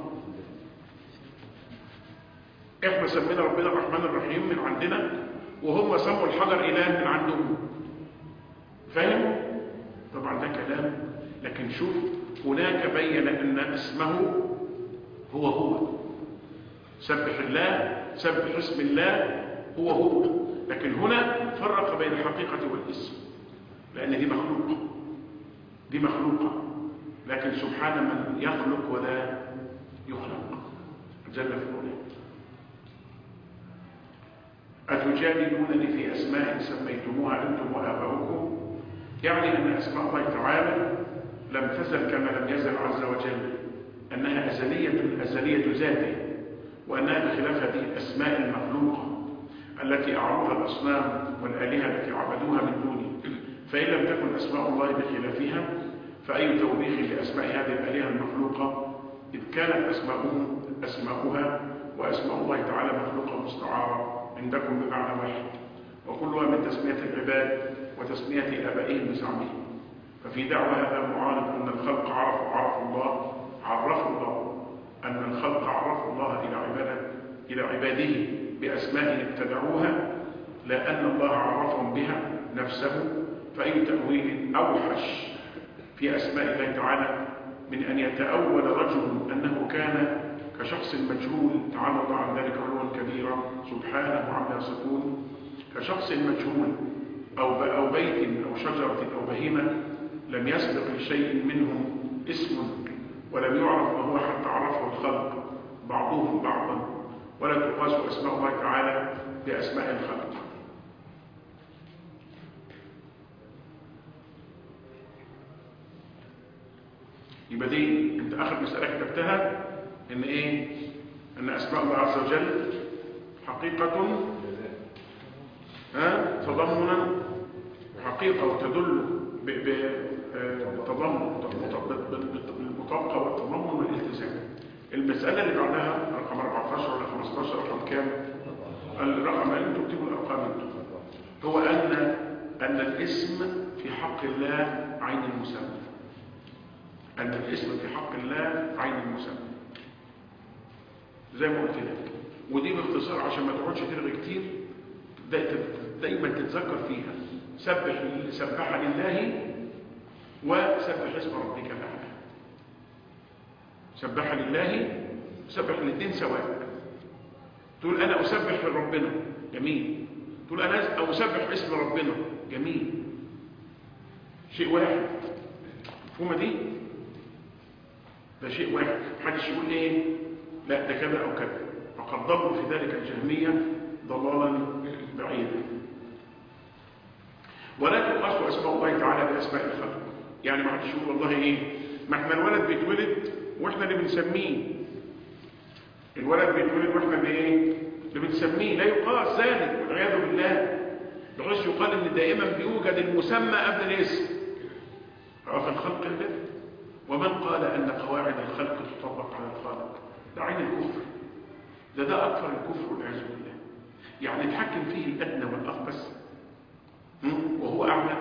احنا سمينا ربنا الرحمن الرحيم من عندنا وهم سموا الحجر إله من عندهم فاهم؟ طبعا ده كلام لكن شوف هناك بين أن اسمه هو هو سبح الله سبح اسم الله هو هو لكن هنا فرق بين الحقيقة والاسم لأن دي مخلوقة دي مخلوقة لكن سبحان من يخلق ولا يخلق جل في علاه أتجادلونني في أسماء سميتموها أنتم وآباؤكم يعني أن أسماء الله تعالى لم تزل كما لم يزل عز وجل أنها أزلية أزلية ذاته وأنها بخلاف هذه الأسماء المخلوقة التي أعرضها الأصنام والآلهة التي عبدوها من دونه فإن لم تكن أسماء الله بخلافها فأي توبيخ لأسماء هذه الآلهة المخلوقة إذ كانت أسماؤهم أسماؤها وأسماء الله تعالى مخلوقة مستعارة عندكم بمعنى واحد وكلها من تسمية العباد وتسمية آبائهم بزعمهم ففي دعوى هذا المعارض أن الخلق عرفوا عرفوا الله عرفوا الله أن الخلق عرفوا الله إلى عبادة إلى عباده بأسماء ابتدعوها لا أن الله عرفهم بها نفسه فأي تأويل أوحش في أسماء الله تعالى من أن يتأول رجل أنه كان كشخص مجهول تعالى الله عن ذلك علوا كبيرا سبحانه عما يصفون كشخص مجهول أو أو بيت أو شجرة أو بهيمة لم يسبق لشيء منهم اسم ولم يعرف ما هو حتى عرفه الخلق بعضهم بعضا ولا تقاس أسماء الله تعالى بأسماء الخلق يبقى دي انت اخر مسألة كتبتها ان ايه ان اسماء الله عز وجل حقيقة ها تضمنا حقيقة وتدل ب- ب- آه، بتضمن بالمطابقة والتضمن والالتزام المسألة اللي بعدها رقم 14 ولا 15 رقم كام الرقم اللي انتم بتكتبوا الارقام انتم هو ان ان الاسم في حق الله عين المسمى أن الاسم في حق الله عين المسمى زي ما قلت لك ودي باختصار عشان ما تقعدش تلغي كتير دا- دايما تتذكر فيها سبح سبح لله وسبح اسم ربك الاعلى سبح لله سبح الاثنين سواء تقول انا اسبح لربنا جميل تقول انا اسبح اسم ربنا جميل شيء واحد مفهومه دي ده شيء واحد محدش يقول ايه لا ده كذا او كذا فقد ضلوا في ذلك الجهمية ضلالا بعيدا ولا تقاس اسماء الله تعالى باسماء الخلق يعني ما حدش يقول والله ايه ما احنا الولد بيتولد واحنا اللي بنسميه الولد بيتولد واحنا اللي ايه اللي بنسميه لا يقاس ذلك والعياذ بالله بحيث يقال ان دائما بيوجد المسمى قبل الاسم في الخلق كده ومن قال أن قواعد الخلق تطبق على الخالق ده عين الكفر ده ده أكثر الكفر والعياذ بالله يعني تحكم فيه الأدنى والأخبث هم؟ وهو أعلى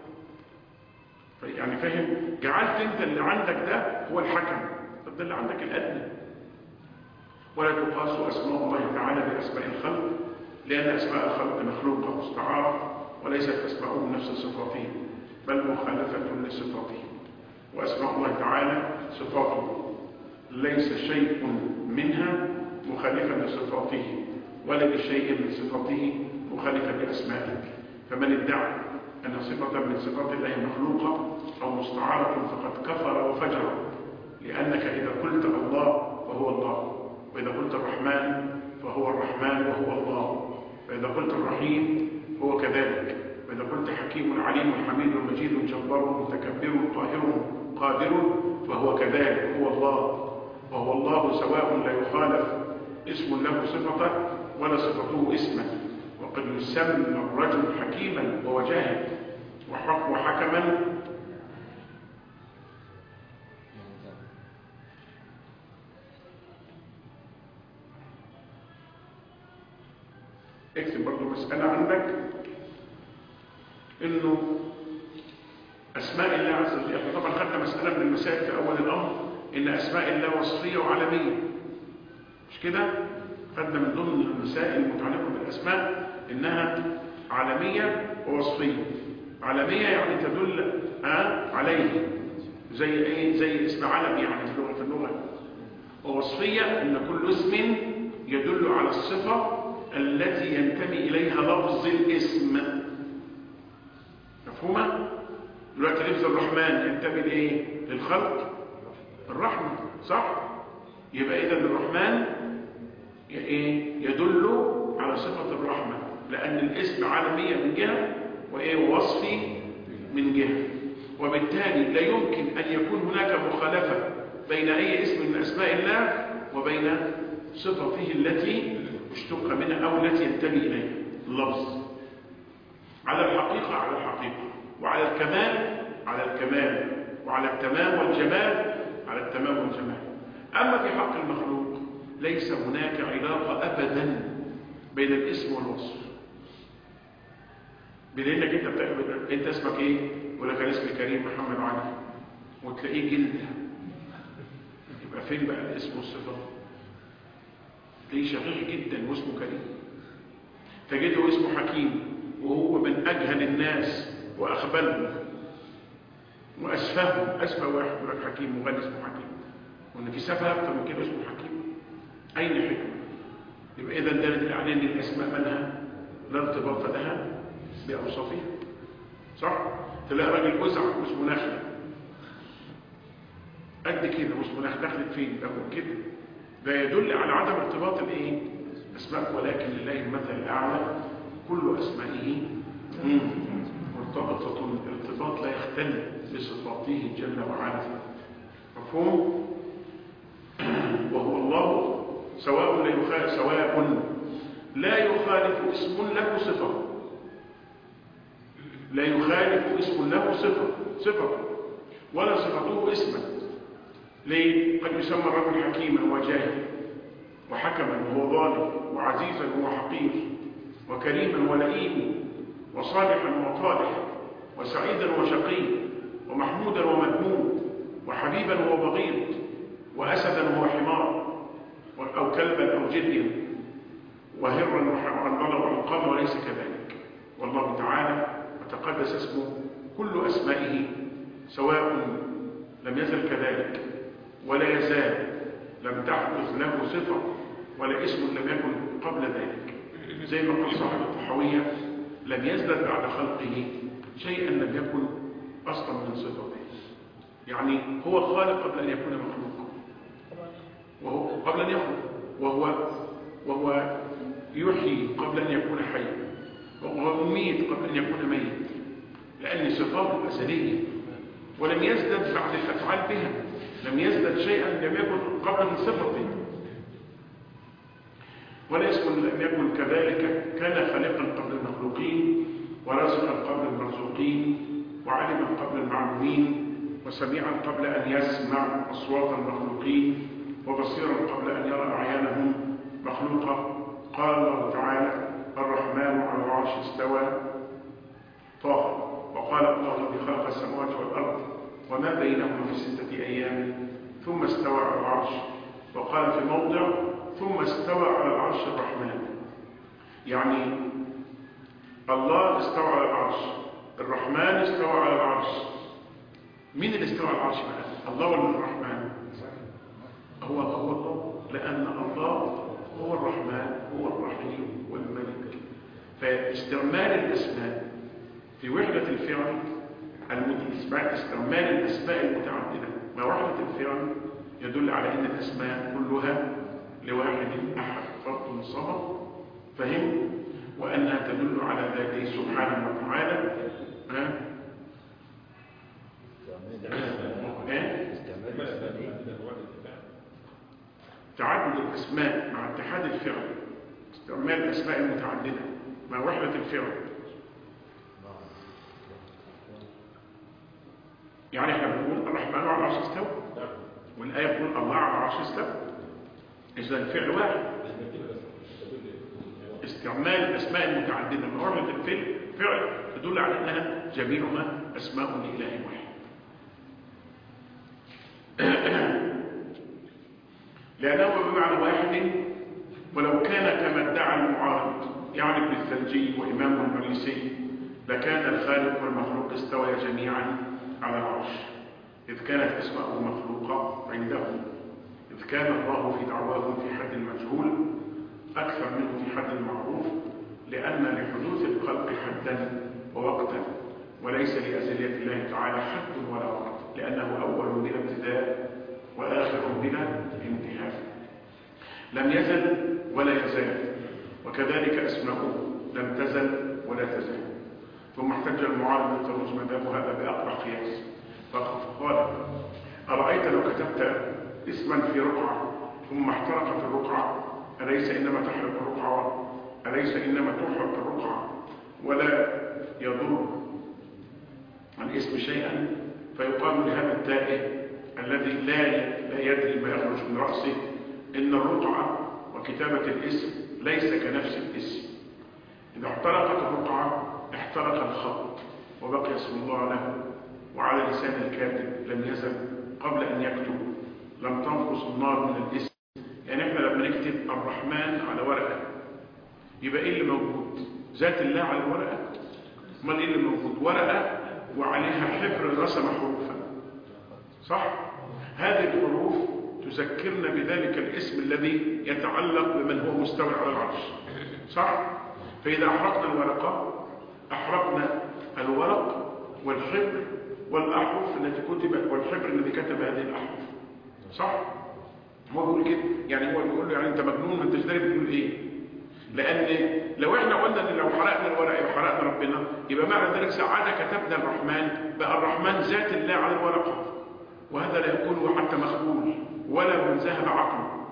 يعني فاهم جعلت انت اللي عندك ده هو الحكم طب ده اللي عندك الأدنى ولا تقاس أسماء الله تعالى بأسماء الخلق لأن أسماء الخلق مخلوقة مستعارة وليست أسماءهم نفس صفاتهم بل مخالفة لصفاتهم وأسماء الله تعالى صفاته ليس شيء منها مخالفا لصفاته ولا لشيء من صفاته مخالفا لأسمائه فمن ادعى أن صفة من صفات الله مخلوقة أو مستعارة فقد كفر وفجر لأنك إذا قلت الله فهو الله وإذا قلت الرحمن فهو الرحمن وهو الله وإذا قلت الرحيم هو كذلك وإذا قلت حكيم عليم حميد مجيد جبار متكبر قاهر قادر فهو كذلك هو الله وهو الله سواء لا يخالف اسم له صفة ولا صفته اسما وقد يسمى الرجل حكيما وهو جاهل وحق وحكما اكتب برضو مسألة عندك انه اسماء الله عز وجل احنا طبعا خدنا مسألة من المسائل في اول الامر ان اسماء الله وصفية وعالمية مش كده خدنا من ضمن المسائل المتعلقة بالاسماء انها عالمية ووصفية عالمية يعني تدل آه عليه زي ايه زي اسم علم يعني في اللغة في اللغة ووصفية ان كل اسم يدل على الصفة التي ينتمي إليها لفظ الاسم مفهومة؟ دلوقتي لفظ الرحمن ينتمي لإيه؟ للخلق الرحمة صح؟ يبقى إذا الرحمن إيه؟ يدل على صفة الرحمة لأن الاسم عالمية من جهة وإيه وصفي من جهة وبالتالي لا يمكن أن يكون هناك مخالفة بين أي اسم من أسماء الله وبين صفته التي اشتق منها أو التي ينتمي إليها اللفظ على الحقيقة على الحقيقة وعلى الكمال على الكمال وعلى التمام والجمال على التمام والجمال أما في حق المخلوق ليس هناك علاقة أبدا بين الاسم والوصف بلانك انت بتعمل انت اسمك ايه يقول لك انا اسمي كريم محمد علي وتلاقيه جلد يبقى فين بقى الاسم والصفه تلاقيه شغال جدا واسمه كريم تجده اسمه حكيم وهو من أجهل الناس وأخبلهم وأسفههم أسفه واحد يقول لك حكيم وغني اسمه حكيم وإن في سفه أكثر من كده اسمه حكيم أين حكمة؟ يبقى إذا ده يدل عليه أن الأسماء منها لا ارتباط لها بأوصافها صح؟ تلاقي راجل وزع واسمه نخلة قد كده واسمه نخلة دخلت فين؟ ده كده ده يدل على عدم ارتباط الايه اسماء ولكن لله المثل الاعلى كل اسمائه مرتبطه ارتباط لا يختل بصفاته جل وعلا مفهوم وهو الله سواء لا يخالف سواء لا يخالف اسم له صفه لا يخالف اسم له صفه صفه ولا صفته اسما ليه؟ قد يسمى الرجل حكيما وجاهلا وحكما وهو ظالم وعزيزا وهو حقير وكريما ولئيم وصالحا وطالح وسعيدا وشقي ومحمودا ومذموم وحبيبا وهو بغيض وأسدا وهو حمار أو كلبا أو جديا وهرا وعنظلا وعقاما وليس كذلك والله تعالى وتقدس اسمه كل أسمائه سواء لم يزل كذلك ولا يزال لم تحدث له صفة ولا اسم لم يكن قبل ذلك زي ما قال صاحب الطحاوية لم يزدد بعد خلقه شيئا لم يكن أصلا من صفته يعني هو خالق قبل أن يكون مخلوقا وهو قبل أن يخلق وهو وهو يحيي قبل أن يكون حيا وهو مميت قبل أن يكون ميت لأن صفاته أزلية ولم يزدد بعد الأفعال بها لم يزدد شيئا لم يكن قبل من صفته ولا اسم لم يكن كذلك كان خالقا قبل المخلوقين ورازقا قبل المرزوقين وعلما قبل المعلومين وسميعا قبل أن يسمع أصوات المخلوقين وبصيرا قبل أن يرى أعيانهم مخلوقة قال الله تعالى الرحمن على العرش استوى طه وقال الله الذي خلق السماوات والأرض وما بينهما في ستة أيام ثم استوى على العرش وقال في موضع ثم استوى على العرش الرحمن يعني الله استوى على العرش الرحمن استوى على العرش مين اللي استوى على العرش بقى الله ولا الرحمن هو هو الله لأن الله هو الرحمن هو الرحيم والملك فاستعمال الأسماء في وحدة الفعل المتسمع استعمال الأسماء المتعددة مع وحدة الفعل يدل على أن الأسماء كلها لواحد أحد فرد صمد فهم وأنها تدل على ذاته سبحانه وتعالى ها؟ ها؟ تعدد الأسماء مع اتحاد الفعل استعمال الأسماء المتعددة مع وحدة الفعل يعني احنا بنقول الرحمن على العرش استوى والآية بتقول الله على العرش استوى إذا الفعل واحد استعمال الأسماء المتعددة مع وحدة الفعل فعل تدل على أنها جميعها أسماء لإله واحد لأنه بمعنى واحد ولو كان كما ادعى المعارض يعني ابن الثلجي وإمامه المريسي لكان الخالق والمخلوق استويا جميعا على العرش إذ كانت أسماءه مخلوقة عندهم إذ كان الله في دعواهم في حد المجهول أكثر منه في حد المعروف لأن لحدوث الخلق حدا ووقتا وليس لأزلية الله تعالى حد ولا وقت لأنه أول بلا ابتداء وآخر بلا انتهاء لم يزل ولا يزال وكذلك أسماؤه لم تزل ولا تزال ثم احتج المعارض التروز مذهب هذا بأقرع قياس فقال أرأيت لو كتبت اسما في رقعة ثم احترقت الرقعة أليس إنما تحرق الرقعة أليس إنما تحرق الرقعة ولا يضر الاسم شيئا فيقال لهذا التائه الذي لا لا يدري ما يخرج من رأسه إن الرقعة وكتابة الاسم ليس كنفس الاسم إذا احترقت الرقعة احترق الخط وبقي اسم الله له وعلى لسان الكاتب لم يزل قبل أن يكتب لم تنقص النار من الاسم يعني احنا لما نكتب الرحمن على ورقة يبقى ايه اللي موجود ذات الله على الورقة امال ايه اللي موجود ورقة وعليها حبر رسم حروفا صح هذه الحروف تذكرنا بذلك الاسم الذي يتعلق بمن هو مستوى على العرش صح فإذا أحرقنا الورقة أحرقنا الورق والحبر والأحرف التي كتبت والحبر الذي كتب هذه الأحرف صح هو بيقول كده يعني هو بيقول له يعني انت مجنون ما انتش داري بتقول ايه لان لو احنا قلنا ان لو حرقنا الورق يبقى حرقنا ربنا يبقى معنى ذلك ساعتها كتبنا الرحمن بقى الرحمن ذات الله على الورقه وهذا لا يكون حتى مخبول ولا من ذهب عقله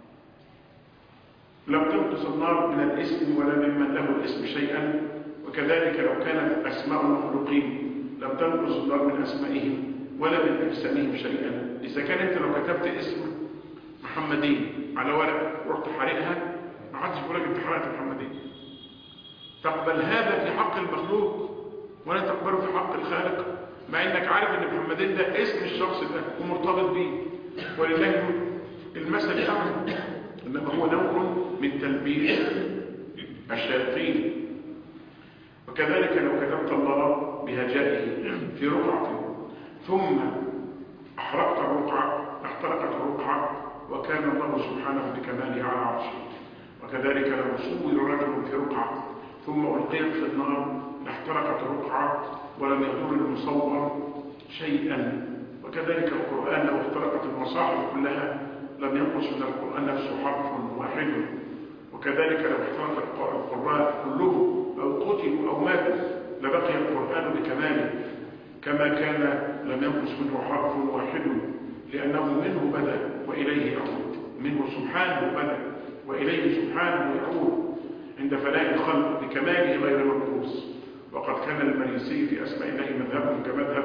لم تنقص النار من الاسم ولا ممن له الاسم شيئا وكذلك لو كانت اسماء المخلوقين لم تنقص النار من اسمائهم ولا من اجسامهم شيئا اذا كان انت لو كتبت اسم محمدين على ورقه ورحت حارقها ما حدش بيقول لك انت حرقت محمدين تقبل هذا في حق المخلوق ولا تقبله في حق الخالق مع انك عارف ان محمدين ده اسم الشخص ده ومرتبط بيه ولله المثل الاعلى انما هو نوع من تلبيس الشياطين وكذلك لو كتبت الله بهجائه في رقعه ثم احرقت الرقعه احترقت الرقعه وكان الله سبحانه بكماله على عرشه وكذلك لو صور رجل في رقعة ثم ألقيت في النار لاحترقت الرقعة ولم يضر المصور شيئا وكذلك القرآن لو احترقت المصاحف كلها لم ينقص من القرآن نفسه حرف واحد وكذلك لو احترق القراء كلهم أو قتلوا أو ماتوا لبقي القرآن بكماله كما كان لم ينقص منه حرف واحد لأنه منه بدأ وإليه يعود منه سبحانه بدأ وإليه سبحانه يعود عند فناء الخلق بكماله غير منقوص وقد كان المريسي في أسماء الله مذهب كمذهب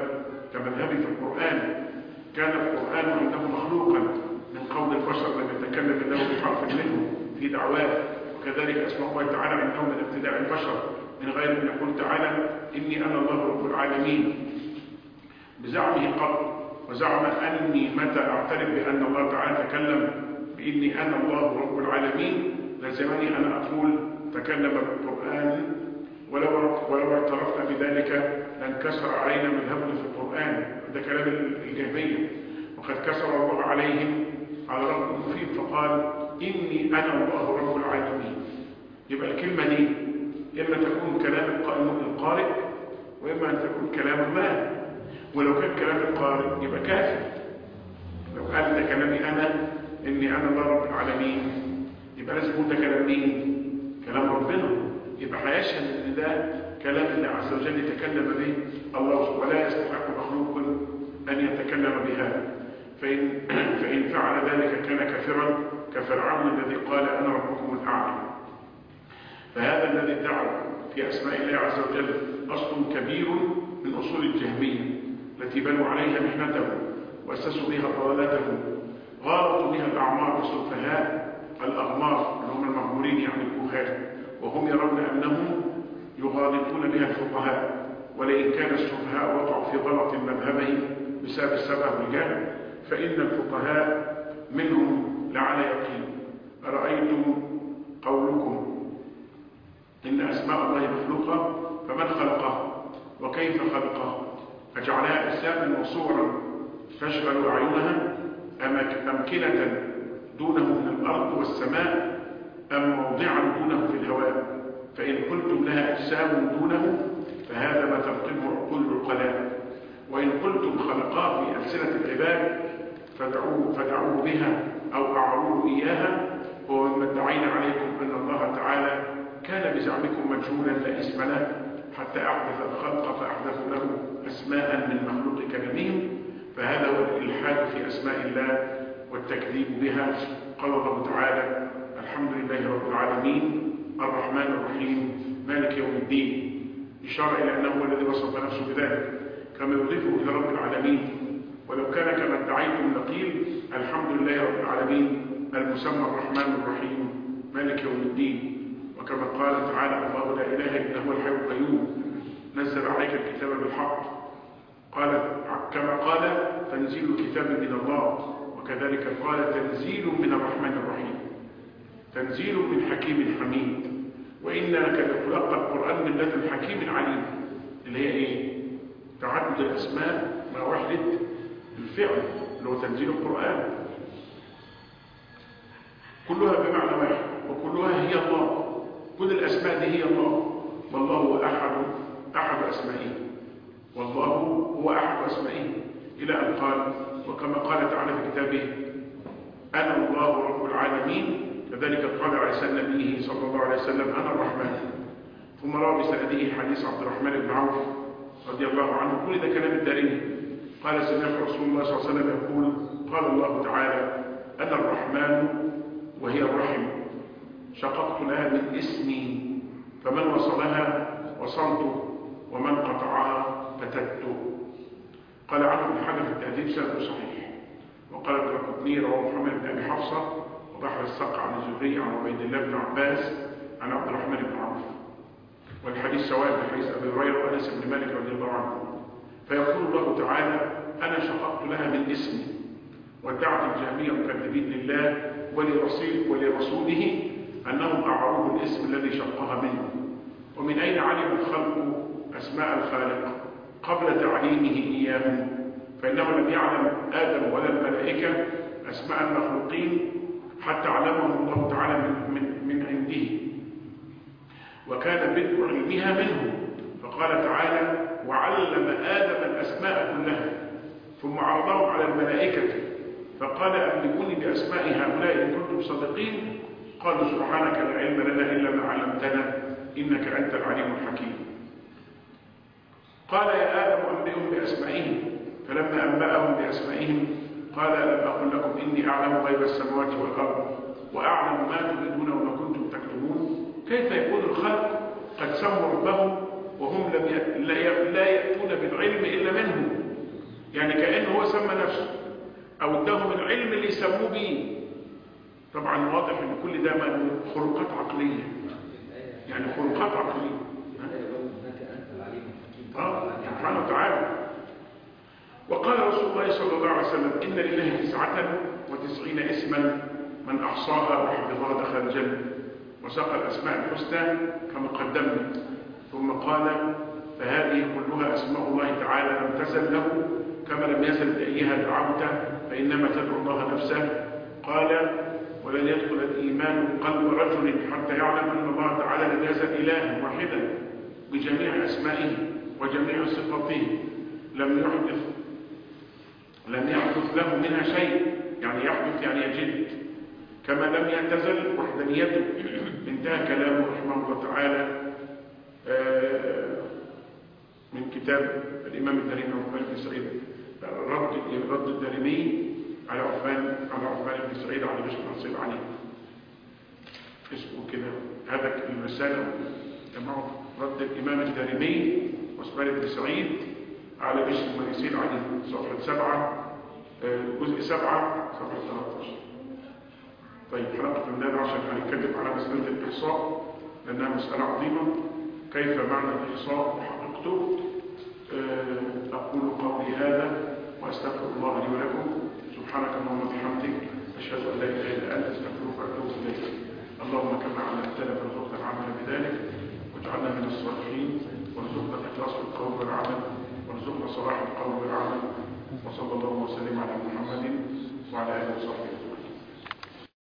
كمذهبي في القرآن كان القرآن عنده مخلوقا من قول البشر لم يتكلم الله بحرف منه في دعواه وكذلك اسماء الله تعالى عنده من ابتداع البشر من غير ان يقول تعالى اني انا الله رب العالمين بزعمه قط وزعم اني متى اعترف بان الله تعالى تكلم باني انا الله رب العالمين لزمني ان اقول تكلم بالقران ولو ولو اعترفنا بذلك لانكسر علينا مذهبنا في القران ده كلام الجهميه وقد كسر الله عليهم على رب المفيد فقال إني أنا الله رب العالمين يبقى الكلمة دي إما تكون كلام القارئ وإما أن تكون كلام الله ولو كان كلام القارئ يبقى كافر لو قال ده كلامي أنا إني أنا الله رب العالمين يبقى لازم يكون ده كلام مين؟ كلام ربنا يبقى هيشهد إن ده كلام الله عز وجل يتكلم به الله ولا يستحق مخلوق أن يتكلم بهذا فإن, فإن فعل ذلك كان كافرا كفرعون الذي قال أنا ربكم الأعلى فهذا الذي ادعوا في أسماء الله عز وجل أصل كبير من أصول الجهمية التي بنوا عليها محنته وأسسوا بها ضلالته غاروا بها الأعمار والسفهاء الأغمار اللي هم المغمورين يعني الكهان وهم يرون أنهم يغالطون بها الفقهاء ولئن كان السفهاء وقعوا في غلط مذهبهم بسبب السبب والجهل فإن الفقهاء منهم لعلى يقين أرأيتم قولكم إن أسماء الله مخلوقة فمن خلقها وكيف خلقها أجعلها أجساما وصورا تشغل أعينها أم أمكنة دونه من الأرض والسماء أم موضعا دونه في الهواء فإن قلتم لها أجسام دونه فهذا ما تنقله عقول العقلاء وإن قلتم خلقاه في ألسنة العباد فدعوه, فدعوه بها أو أعروه إياها ومما ادعينا عليكم أن الله تعالى كان بزعمكم مجهولا لا اسم له حتى أحدث الخلق فأحدثوا له أسماء من مخلوق كلامهم فهذا هو الإلحاد في أسماء الله والتكذيب بها قال الله تعالى الحمد لله رب العالمين الرحمن الرحيم مالك يوم الدين إشارة إلى أنه هو الذي وصف نفسه بذلك كما يضيفه إلى رب العالمين ولو كان كما ادعيتم لقيل الحمد لله رب العالمين المسمى الرحمن الرحيم مالك يوم الدين وكما قال تعالى الله لا إله إلا هو الحي القيوم نزل عليك الكتاب بالحق قال كما قال تنزيل الكتاب من الله وكذلك قال تنزيل من الرحمن الرحيم تنزيل من حكيم حميد وإنا لنتلقى القرآن من لدن حكيم عليم اللي هي إيه؟ تعدد الأسماء مع وحدة الفعل اللي هو تنزيل القرآن كلها بمعنى واحد وكلها هي الله كل الأسماء دي هي الله والله هو أحد أحد أسمائه والله هو أحد أسمائه إلى أن قال وكما قال تعالى في كتابه أنا الله رب العالمين كذلك قال على لسان نبيه صلى الله عليه وسلم أنا الرحمن ثم روى بسنده حديث عبد الرحمن بن عوف رضي الله عنه كل ده كلام الدارمي قال سمعت رسول الله صلى الله عليه وسلم يقول قال الله تعالى أنا الرحمن وهي الرحم شققت لها من اسمي فمن وصلها وصلته ومن قطعها فتته قال عنه ابن حجر في التهذيب سند صحيح وقال ابن القطني رواه محمد بن ابي حفصه وبحر السقع عن الزهري عن عبيد الله بن عباس عن عبد الرحمن بن عوف والحديث سواء في حديث ابي هريره وانس بن مالك رضي الله عنه فيقول الله تعالى انا شققت لها من اسمي وادعت الجهميه المكذبين لله ولرسول ولرسوله انهم اعروه الاسم الذي شقها منه ومن اين علم الخلق اسماء الخالق قبل تعليمه اياهم فانه لم يعلم ادم ولا الملائكه اسماء المخلوقين حتى علمهم الله تعالى من, من, من عنده وكان بدء علمها منه فقال تعالى وعلم آدم الأسماء كلها ثم عرضهم على الملائكة فقال أبلغوني بأسماء هؤلاء إن كنتم صادقين قالوا سبحانك لا علم لنا إلا ما علمتنا إنك أنت العليم الحكيم قال يا آدم أنبئهم بأسمائهم فلما أنبأهم بأسمائهم قال ألم أقل لكم إني أعلم غيب السماوات والأرض وأعلم ما تريدون وما كنتم تكتمون كيف يكون الخلق قد سموا ربهم وهم لم ي... لا يأتون بالعلم إلا منه يعني كأنه هو سمى نفسه أو اداهم العلم اللي يسموه بيه طبعا واضح ان كل ده ما- خروقات عقلية يعني خروقات عقلية آه، سبحانه وتعالى وقال رسول الله صلى الله عليه وسلم إن لله تسعة وتسعين اسما من أحصاها وحفظها دخل الجنة وساق الأسماء الحسنى كما قدمنا ثم قال فهذه كلها أسماء الله تعالى لم تزل له كما لم يزل بأيها دعوت فإنما تدعو الله نفسه قال ولن يدخل الإيمان قلب رجل حتى يعلم أن الله تعالى لم يزل إلها واحدا بجميع أسمائه وجميع صفاته لم يحدث لم يحدث له منها شيء يعني يحدث يعني يجد كما لم يعتزل وحدانيته انتهى كلامه رحمه الله تعالى آه، من كتاب الإمام الدارمي عثمان بن سعيد رد رد الدارمي على عثمان على عثمان بن سعيد على بشر بن نصيب عليه اسمه كده هذا الرسالة جمعوا رد الإمام الدارمي عثمان بن سعيد على بشر بن نصيب عليه صفحة سبعة آه، جزء سبعة صفحة 13 طيب حلقة النبي عشان هنتكلم على مسألة الإحصاء لأنها مسألة عظيمة كيف معنى الإحصاء وحقيقته آه، أقول قولي هذا وأستغفر الله لي ولكم سبحانك اللهم وبحمدك أشهد أن لا إله إلا أنت أستغفرك وأتوب إليك اللهم كما علمتنا فارزقنا العمل بذلك واجعلنا من الصالحين وارزقنا الإخلاص في القول والعمل وارزقنا صلاح القول والعمل وصلى الله وسلم على محمد وعلى آله وصحبه